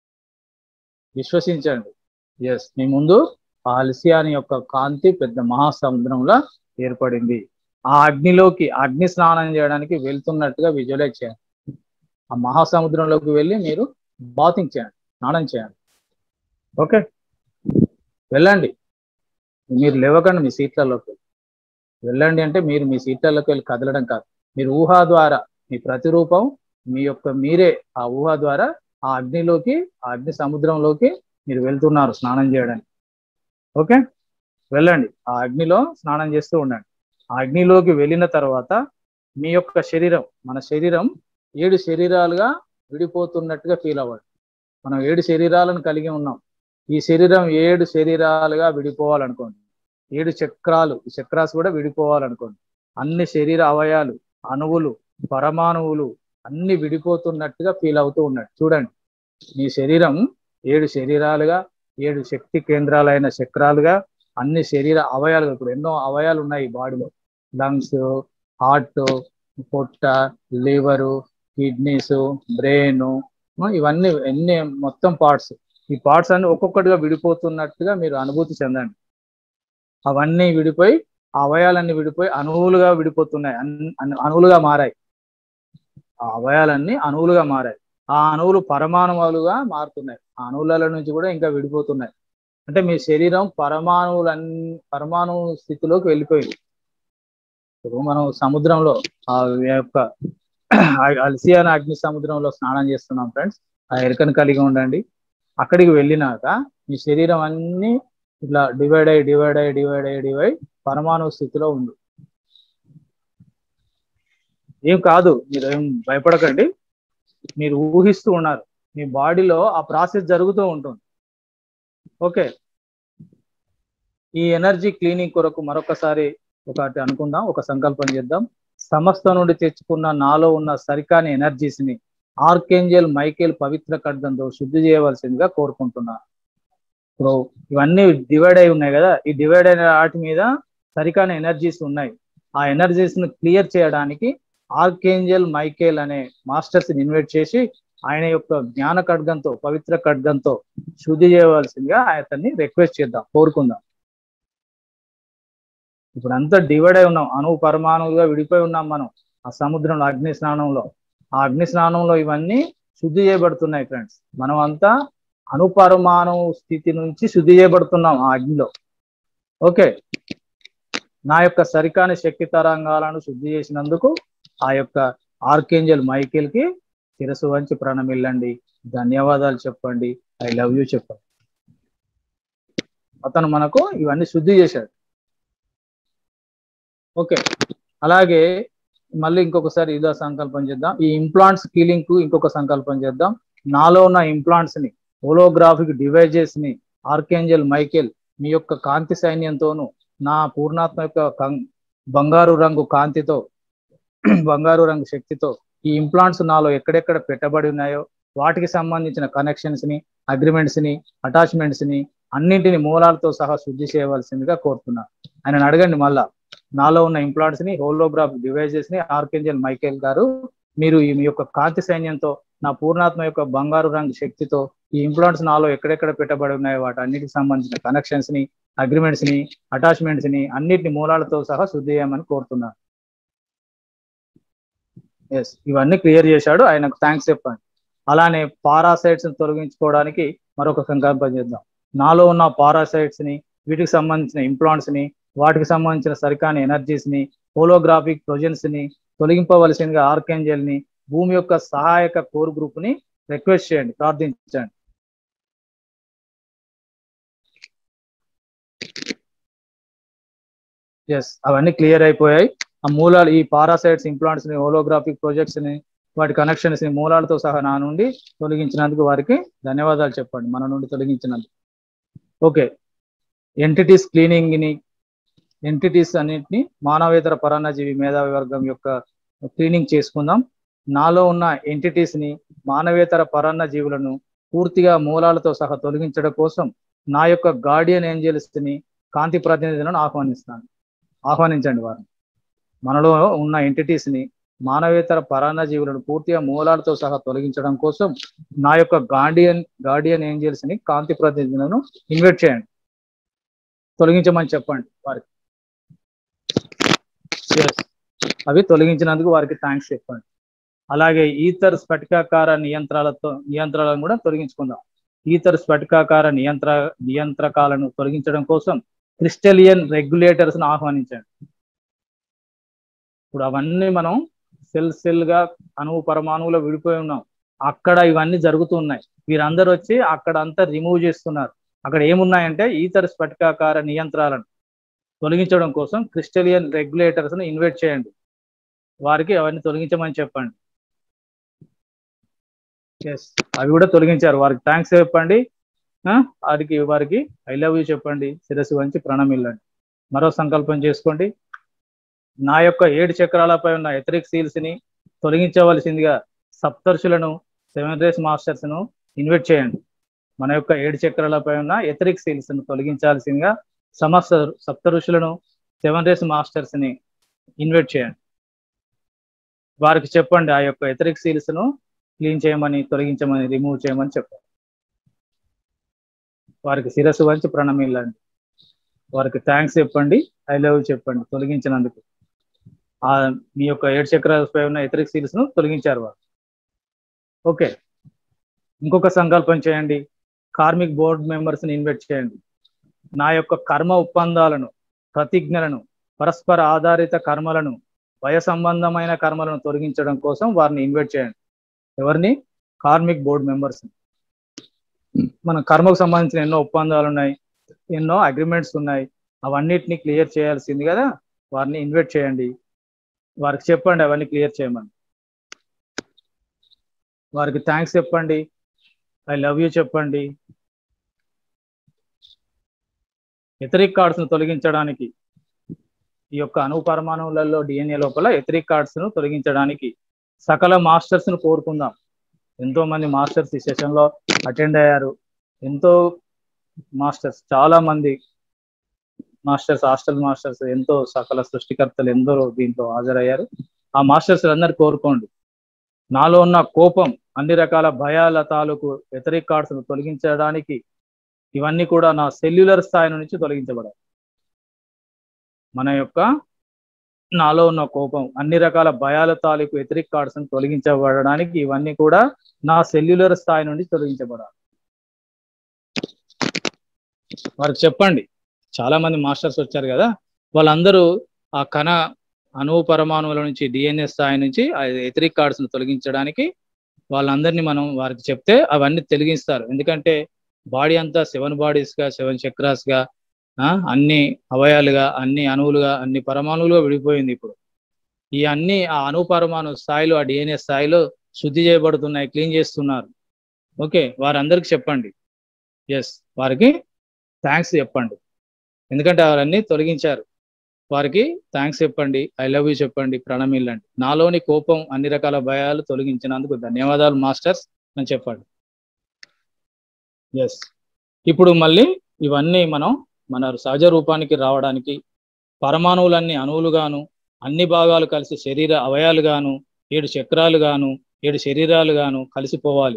విశ్వసించండి ఎస్ మీ ముందు ఆ అలసియాని యొక్క కాంతి పెద్ద మహాసముద్రంలా ఏర్పడింది ఆ అగ్నిలోకి అగ్ని స్నానం చేయడానికి వెళ్తున్నట్టుగా విజువలైజ్ చేయండి ఆ మహాసముద్రంలోకి వెళ్ళి మీరు బాతింగ్ చేయండి స్నానం చేయండి ఓకే వెళ్ళండి మీరు లేవకండి మీ సీట్లలోకి వెళ్ళండి అంటే మీరు మీ సీట్లలోకి వెళ్ళి కదలడం కాదు మీరు ఊహా ద్వారా మీ ప్రతిరూపం మీ యొక్క మీరే ఆ ఊహ ద్వారా ఆ అగ్నిలోకి ఆ అగ్ని సముద్రంలోకి మీరు వెళ్తున్నారు స్నానం చేయడానికి ఓకే వెళ్ళండి ఆ అగ్నిలో స్నానం చేస్తూ ఉండండి ఆ అగ్నిలోకి వెళ్ళిన తర్వాత మీ యొక్క శరీరం మన శరీరం ఏడు శరీరాలుగా విడిపోతున్నట్టుగా ఫీల్ అవ్వండి మనం ఏడు శరీరాలను కలిగి ఉన్నాం ఈ శరీరం ఏడు శరీరాలుగా విడిపోవాలనుకోండి ఏడు చక్రాలు ఈ చక్రాస్ కూడా విడిపోవాలనుకోండి అన్ని శరీర అవయాలు అణువులు పరమాణువులు అన్ని విడిపోతున్నట్టుగా ఫీల్ అవుతూ ఉన్నట్టు చూడండి మీ శరీరం ఏడు శరీరాలుగా ఏడు శక్తి కేంద్రాలైన చక్రాలుగా అన్ని శరీర అవయాలు ఇప్పుడు ఎన్నో అవయాలు ఉన్నాయి ఈ బాడీలో లంగ్స్ హార్ట్ పొట్ట లివరు కిడ్నీస్ బ్రెయిన్ ఇవన్నీ ఎన్ని మొత్తం పార్ట్స్ ఈ పార్ట్స్ అన్ని ఒక్కొక్కటిగా విడిపోతున్నట్టుగా మీరు అనుభూతి చెందండి అవన్నీ విడిపోయి ఆ అవయాలన్నీ విడిపోయి అణువులుగా విడిపోతున్నాయి అణువులుగా మారాయి ఆ అవయాలన్నీ అణువులుగా మారాయి ఆ అణువులు పరమాణువులుగా మారుతున్నాయి ఆ అణువుల నుంచి కూడా ఇంకా విడిపోతున్నాయి అంటే మీ శరీరం పరమాణువులన్నీ పరమాణు స్థితిలోకి వెళ్ళిపోయింది ఇప్పుడు మనం సముద్రంలో ఆ యొక్క అల్సియాన అగ్ని సముద్రంలో స్నానం చేస్తున్నాం ఫ్రెండ్స్ ఆ ఎరుకను కలిగి ఉండండి అక్కడికి వెళ్ళినాక మీ శరీరం అన్ని ఇట్లా డివైడ్ అయ్యి డివైడ్ అయ్యి డివైడ్ అయ్యి డివైడ్ పరమాణు స్థితిలో ఉంది ఏం కాదు మీరు ఏం భయపడకండి మీరు ఊహిస్తూ ఉన్నారు మీ బాడీలో ఆ ప్రాసెస్ జరుగుతూ ఉంటుంది ఓకే ఈ ఎనర్జీ క్లీనింగ్ కొరకు మరొకసారి ఒకటి అనుకుందాం ఒక సంకల్పం చేద్దాం సమస్త నుండి తెచ్చుకున్న నాలో ఉన్న సరికాని ఎనర్జీస్ ని ఆర్కేంజల్ మైకేల్ పవిత్ర ఖడ్గంతో శుద్ధి చేయవలసిందిగా కోరుకుంటున్నాను ఇప్పుడు ఇవన్నీ డివైడ్ అయి ఉన్నాయి కదా ఈ డివైడ్ అయిన వాటి మీద సరికాని ఎనర్జీస్ ఉన్నాయి ఆ ఎనర్జీస్ ను క్లియర్ చేయడానికి ఆర్కేంజల్ మైకేల్ అనే మాస్టర్స్ ని ఇన్వైట్ చేసి ఆయన యొక్క జ్ఞాన ఖడ్గంతో పవిత్ర ఖడ్గంతో శుద్ధి చేయవలసిందిగా అతన్ని రిక్వెస్ట్ చేద్దాం కోరుకుందాం ఇప్పుడు అంతా డివైడ్ అయి ఉన్నాం అణువు పరమాణువుగా విడిపోయి ఉన్నాం మనం ఆ సముద్రంలో అగ్ని స్నానంలో ఆ అగ్ని స్నానంలో ఇవన్నీ శుద్ధి చేయబడుతున్నాయి ఫ్రెండ్స్ మనం అంతా అణుపరమాణు స్థితి నుంచి శుద్ధి చేయబడుతున్నాం ఆ అగ్నిలో ఓకే నా యొక్క సరికాని శక్తి తరంగాలను శుద్ధి చేసినందుకు ఆ యొక్క ఆర్కేంజల్ మైకేల్ కి శిరస్సు వంచి ప్రణమిల్లండి ధన్యవాదాలు చెప్పండి ఐ లవ్ యూ చెప్పండి అతను మనకు ఇవన్నీ శుద్ధి చేశాడు ఓకే అలాగే మళ్ళీ ఇంకొకసారి ఇదో సంకల్పం చేద్దాం ఈ ఇంప్లాంట్స్ కీలింగ్ కు ఇంకొక సంకల్పం చేద్దాం నాలో ఉన్న ఇంప్లాంట్స్ ని హోలోగ్రాఫిక్ డివైజెస్ ని ఆర్కేంజల్ మైకేల్ మీ యొక్క కాంతి సైన్యంతోను నా పూర్ణాత్మ యొక్క కం- బంగారు రంగు కాంతితో బంగారు రంగు శక్తితో ఈ ఇంప్లాంట్స్ నాలో ఎక్కడెక్కడ పెట్టబడి ఉన్నాయో వాటికి సంబంధించిన కనెక్షన్స్ ని అగ్రిమెంట్స్ ని అటాచ్మెంట్స్ ని అన్నింటిని మూలాలతో సహా శుద్ధి చేయవలసిందిగా కోరుతున్నాను ఆయన అడగండి మళ్ళా నాలో ఉన్న ఇంప్లాంట్స్ ని హోలోగ్రాఫ్ డివైజెస్ ని ఆర్కేంజల్ మైకేల్ గారు మీరు ఈ మీ యొక్క కాంతి సైన్యంతో నా పూర్ణాత్మ యొక్క బంగారు రంగు శక్తితో ఈ ఇంప్లాంట్స్ నాలో ఎక్కడెక్కడ పెట్టబడి ఉన్నాయో వాటి అన్నిటికి సంబంధించిన కనెక్షన్స్ ని అగ్రిమెంట్స్ ని అటాచ్మెంట్స్ ని అన్నిటిని మూలాలతో సహా శుద్ధి చేయమని కోరుతున్నాను ఎస్ ఇవన్నీ క్లియర్ చేశాడు ఆయనకు థ్యాంక్స్ చెప్పండి అలానే పారాసైట్స్ ని తొలగించుకోవడానికి మరొక సంకల్పం చేద్దాం నాలో ఉన్న పారాసైట్స్ ని వీటికి సంబంధించిన ఇంప్లాంట్స్ ని వాటికి సంబంధించిన సరికాని ఎనర్జీస్ ని హోలోగ్రాఫిక్ ప్రొజెన్స్ ని తొలగింపవలసిందిగా ఆర్కేంజల్ ని భూమి యొక్క సహాయక కోర్ గ్రూప్ ని రిక్వెస్ట్ చేయండి ప్రార్థించండి ఎస్ అవన్నీ క్లియర్ అయిపోయాయి ఆ మూలాలు ఈ పారాసైట్స్ ఇంప్లాంట్స్ ని హోలోగ్రాఫిక్ ప్రాజెక్ట్స్ ని వాటి కనెక్షన్స్ ని మూలాలతో సహా నా నుండి తొలగించినందుకు వారికి ధన్యవాదాలు చెప్పండి మన నుండి తొలగించినందుకు ఓకే ఎంటిటీస్ క్లీనింగ్ ని ఎంటిటీస్ అన్నిటిని మానవేతర పరాన్నజీవి మేధావి వర్గం యొక్క క్లీనింగ్ చేసుకుందాం నాలో ఉన్న ఎంటిటీస్ ని మానవేతర పరాన్న జీవులను పూర్తిగా మూలాలతో సహా తొలగించడం కోసం నా యొక్క గార్డియన్ ఏంజల్స్ ని కాంతి ప్రతినిధులను ఆహ్వానిస్తాను ఆహ్వానించండి వారిని మనలో ఉన్న ఎంటిటీస్ ని మానవేతర పరాన్న జీవులను పూర్తిగా మూలాలతో సహా తొలగించడం కోసం నా యొక్క గార్డియన్ గార్డియన్ ఏంజల్స్ ని కాంతి ప్రతినిధులను ఇన్వైట్ చేయండి తొలగించమని చెప్పండి వారికి Yes. అవి తొలగించినందుకు వారికి థ్యాంక్స్ చెప్పండి అలాగే ఈతర్ స్ఫటికాకార నియంత్రాలతో నియంత్రాలను కూడా తొలగించుకుందాం ఈతర్ స్ఫటికాకార నియంత్ర నియంత్రకాలను తొలగించడం కోసం క్రిస్టలియన్ రెగ్యులేటర్స్ ను ఆహ్వానించండి ఇప్పుడు అవన్నీ మనం సెల్ సెల్ గా అణువు పరమాణువులో విడిపోయి ఉన్నాం అక్కడ ఇవన్నీ జరుగుతున్నాయి వీరందరూ వచ్చి అక్కడ అంతా రిమూవ్ చేస్తున్నారు అక్కడ ఏమున్నాయంటే ఈతర స్ఫటికాకార నియంత్రాలను తొలగించడం కోసం క్రిస్టలియన్ రెగ్యులేటర్స్ ను ఇన్వైట్ చేయండి వారికి అవన్నీ తొలగించమని చెప్పండి ఎస్ అవి కూడా తొలగించారు వారికి థ్యాంక్స్ చెప్పండి ఆ, వారికి వారికి ఐ లవ్ యూ చెప్పండి శిరస్సు వంచి ప్రణమిల్లండి మరో సంకల్పం చేసుకోండి నా యొక్క ఏడు చక్రాలపై ఉన్న ఎథరిక్ సీల్స్ ని తొలగించవలసిందిగా సప్తర్షులను సెవెన్ రేస్ మాస్టర్స్ ను ఇన్వైట్ చేయండి మన యొక్క ఏడు చక్రాలపై ఉన్న ఎథరిక్ సీల్స్ ను తొలగించాల్సిందిగా సమస్త సప్త ఋషులను సెవెన్ రేస్ మాస్టర్స్ ని ఇన్వైట్ చేయండి వారికి చెప్పండి ఆ యొక్క ఎథరిక్ సీల్స్ ను క్లీన్ చేయమని తొలగించమని రిమూవ్ చేయమని చెప్పండి వారికి శిరస్సు వంచి ప్రణమిల్లండి వారికి థ్యాంక్స్ చెప్పండి ఐ లవ్ చెప్పండి తొలగించినందుకు ఆ మీ యొక్క ఏడు చక్రాలపై ఉన్న ఎథరిక్ సీల్స్ ను తొలగించారు వారు ఓకే ఇంకొక సంకల్పం చేయండి కార్మిక్ బోర్డ్ మెంబర్స్ ని ఇన్వైట్ చేయండి నా యొక్క కర్మ ఒప్పందాలను ప్రతిజ్ఞలను పరస్పర ఆధారిత కర్మలను వయ సంబంధమైన కర్మలను తొలగించడం కోసం వారిని ఇన్వైట్ చేయండి ఎవరిని కార్మిక్ బోర్డ్ మెంబర్స్ మన కర్మకు సంబంధించిన ఎన్నో ఒప్పందాలు ఉన్నాయి ఎన్నో అగ్రిమెంట్స్ ఉన్నాయి అవన్నిటిని క్లియర్ చేయాల్సింది కదా వారిని ఇన్వైట్ చేయండి వారికి చెప్పండి అవన్నీ క్లియర్ చేయమని వారికి థ్యాంక్స్ చెప్పండి ఐ లవ్ యూ చెప్పండి ఎథరిక్ కార్డ్స్ ను తొలగించడానికి ఈ యొక్క అణు పరమాణువులలో డిఎన్ఏ లోపల ఎథరిక్ కార్డ్స్ ను తొలగించడానికి సకల మాస్టర్స్ ను కోరుకుందాం ఎంతో మంది మాస్టర్స్ ఈ సెషన్ లో అటెండ్ అయ్యారు ఎంతో మాస్టర్స్ చాలా మంది మాస్టర్స్ హాస్టల్ మాస్టర్స్ ఎంతో సకల సృష్టికర్తలు ఎందరో దీంట్లో హాజరయ్యారు ఆ మాస్టర్స్ అందరు కోరుకోండి నాలో ఉన్న కోపం అన్ని రకాల భయాల తాలూకు వ్యతిరేక కార్డ్స్ ను తొలగించడానికి ఇవన్నీ కూడా నా సెల్యులర్ స్థాయి నుంచి తొలగించబడాలి మన యొక్క నాలో ఉన్న కోపం అన్ని రకాల భయాల తాలూకు వ్యతిరేక కార్డ్స్ ను తొలగించబడడానికి ఇవన్నీ కూడా నా సెల్యులర్ స్థాయి నుండి తొలగించబడాలి వారికి చెప్పండి చాలా మంది మాస్టర్స్ వచ్చారు కదా వాళ్ళందరూ ఆ కణ అణువు పరమాణువుల నుంచి డిఎన్ఏ స్థాయి నుంచి ఆ వ్యతిరేక కార్డ్స్ ను తొలగించడానికి వాళ్ళందరినీ మనం వారికి చెప్తే అవన్నీ తొలగిస్తారు ఎందుకంటే బాడీ అంతా సెవెన్ బాడీస్ గా సెవెన్ చక్రాస్ గా ఆ, అన్ని అవయాలుగా అన్ని అణువులుగా అన్ని పరమాణువులుగా విడిపోయింది ఇప్పుడు ఈ అన్ని ఆ అణు పరమాణు స్థాయిలో ఆ డిఎన్ఏ స్థాయిలో శుద్ధి చేయబడుతున్నాయి క్లీన్ చేస్తున్నారు ఓకే వారందరికి చెప్పండి ఎస్ వారికి థ్యాంక్స్ చెప్పండి ఎందుకంటే అవన్నీ తొలగించారు వారికి థ్యాంక్స్ చెప్పండి ఐ లవ్ యూ చెప్పండి ప్రణమిల్లండి నాలోని కోపం అన్ని రకాల భయాలు తొలగించినందుకు ధన్యవాదాలు మాస్టర్స్ అని చెప్పండి ఎస్ ఇప్పుడు మళ్ళీ ఇవన్నీ మనం మన సహజ రూపానికి రావడానికి పరమాణువులన్నీ అణువులుగాను అన్ని భాగాలు కలిసి శరీర అవయాలుగాను ఏడు చక్రాలు గాను ఏడు శరీరాలు గాను కలిసిపోవాలి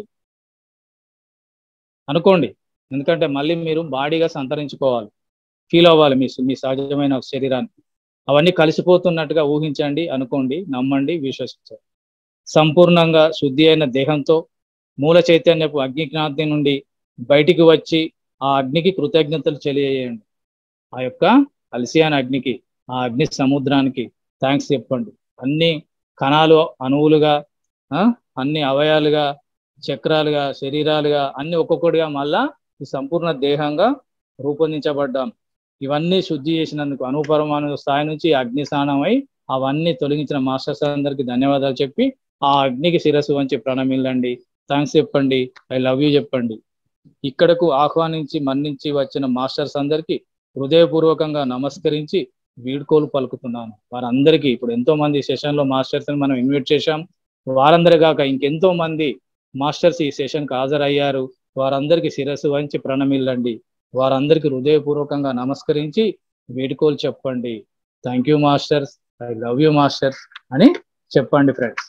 అనుకోండి ఎందుకంటే మళ్ళీ మీరు బాడీగా సంతరించుకోవాలి ఫీల్ అవ్వాలి మీ మీ సహజమైన శరీరాన్ని అవన్నీ కలిసిపోతున్నట్టుగా ఊహించండి అనుకోండి నమ్మండి విశ్వసించండి సంపూర్ణంగా శుద్ధి అయిన దేహంతో మూల చైతన్యపు అగ్నిజ్ఞాతి నుండి బయటికి వచ్చి ఆ అగ్నికి కృతజ్ఞతలు తెలియజేయండి ఆ యొక్క అలసియాన అగ్నికి ఆ అగ్ని సముద్రానికి థ్యాంక్స్ చెప్పండి అన్ని కణాలు అణువులుగా ఆ, అన్ని అవయాలుగా చక్రాలుగా శరీరాలుగా అన్ని ఒక్కొక్కటిగా మళ్ళా ఈ సంపూర్ణ దేహంగా రూపొందించబడ్డాం ఇవన్నీ శుద్ధి చేసినందుకు అనుపరమాణు స్థాయి నుంచి అగ్ని స్నానమై అవన్నీ తొలగించిన మాస్టర్స్ అందరికి ధన్యవాదాలు చెప్పి ఆ అగ్నికి శిరస్సు వంచి ప్రణమిల్లండి థ్యాంక్స్ చెప్పండి ఐ లవ్ యూ చెప్పండి ఇక్కడకు ఆహ్వానించి మన్నించి వచ్చిన మాస్టర్స్ అందరికీ హృదయపూర్వకంగా నమస్కరించి వీడ్కోలు పలుకుతున్నాను వారందరికీ ఇప్పుడు ఎంతో మంది సెషన్ లో మాస్టర్స్ మనం ఇన్వైట్ చేశాం వారందరి కాక ఇంకెంతో మంది మాస్టర్స్ ఈ సెషన్ కి హాజరయ్యారు వారందరికీ శిరస్సు వంచి ప్రణమిల్లండి వారందరికీ హృదయపూర్వకంగా నమస్కరించి వేడుకోలు చెప్పండి thank you masters I love you masters అని చెప్పండి ఫ్రెండ్స్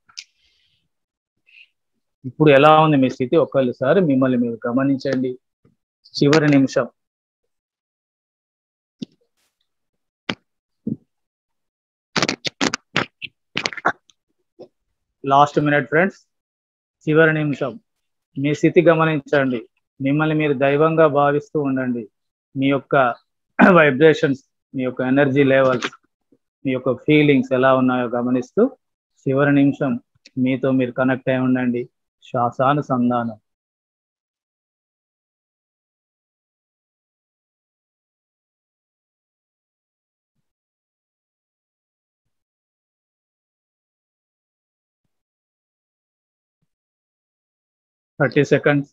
ఇప్పుడు ఎలా ఉంది మీ స్థితి ఒక్కసారి మిమ్మల్ని మీరు గమనించండి చివరి నిమిషం లాస్ట్ మినిట్ ఫ్రెండ్స్ చివరి నిమిషం మీ స్థితి గమనించండి మిమ్మల్ని మీరు దైవంగా భావిస్తూ ఉండండి మీ యొక్క వైబ్రేషన్స్ మీ యొక్క ఎనర్జీ లెవెల్స్ మీ యొక్క ఫీలింగ్స్ ఎలా ఉన్నాయో గమనిస్తూ చివరి నిమిషం మీతో మీరు కనెక్ట్ అయి ఉండండి శ్వాసానుసంధానం thirty seconds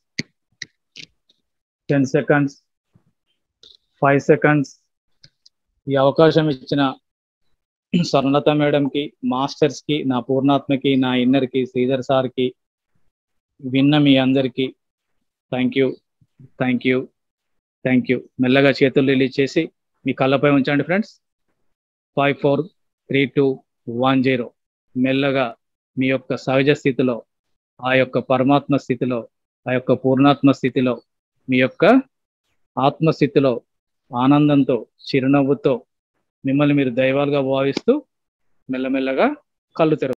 ten seconds five seconds ఈ అవకాశం ఇచ్చిన స్వర్ణలత మేడంకి మాస్టర్స్కి నా పూర్ణాత్మకి నా ఇన్నర్కి శ్రీధర్ సార్కి విన్న మీ అందరికీ thank you thank you thank you మెల్లగా చేతులు రిలీజ్ చేసి మీ కళ్ళపై ఉంచండి friends five four three two one zero మెల్లగా మీ యొక్క సహజ స్థితిలో ఆ యొక్క పరమాత్మ స్థితిలో ఆ యొక్క పూర్ణాత్మ స్థితిలో మీ యొక్క ఆత్మస్థితిలో ఆనందంతో చిరునవ్వుతో మిమ్మల్ని మీరు దైవాలుగా భావిస్తూ మెల్లమెల్లగా కళ్ళు తెర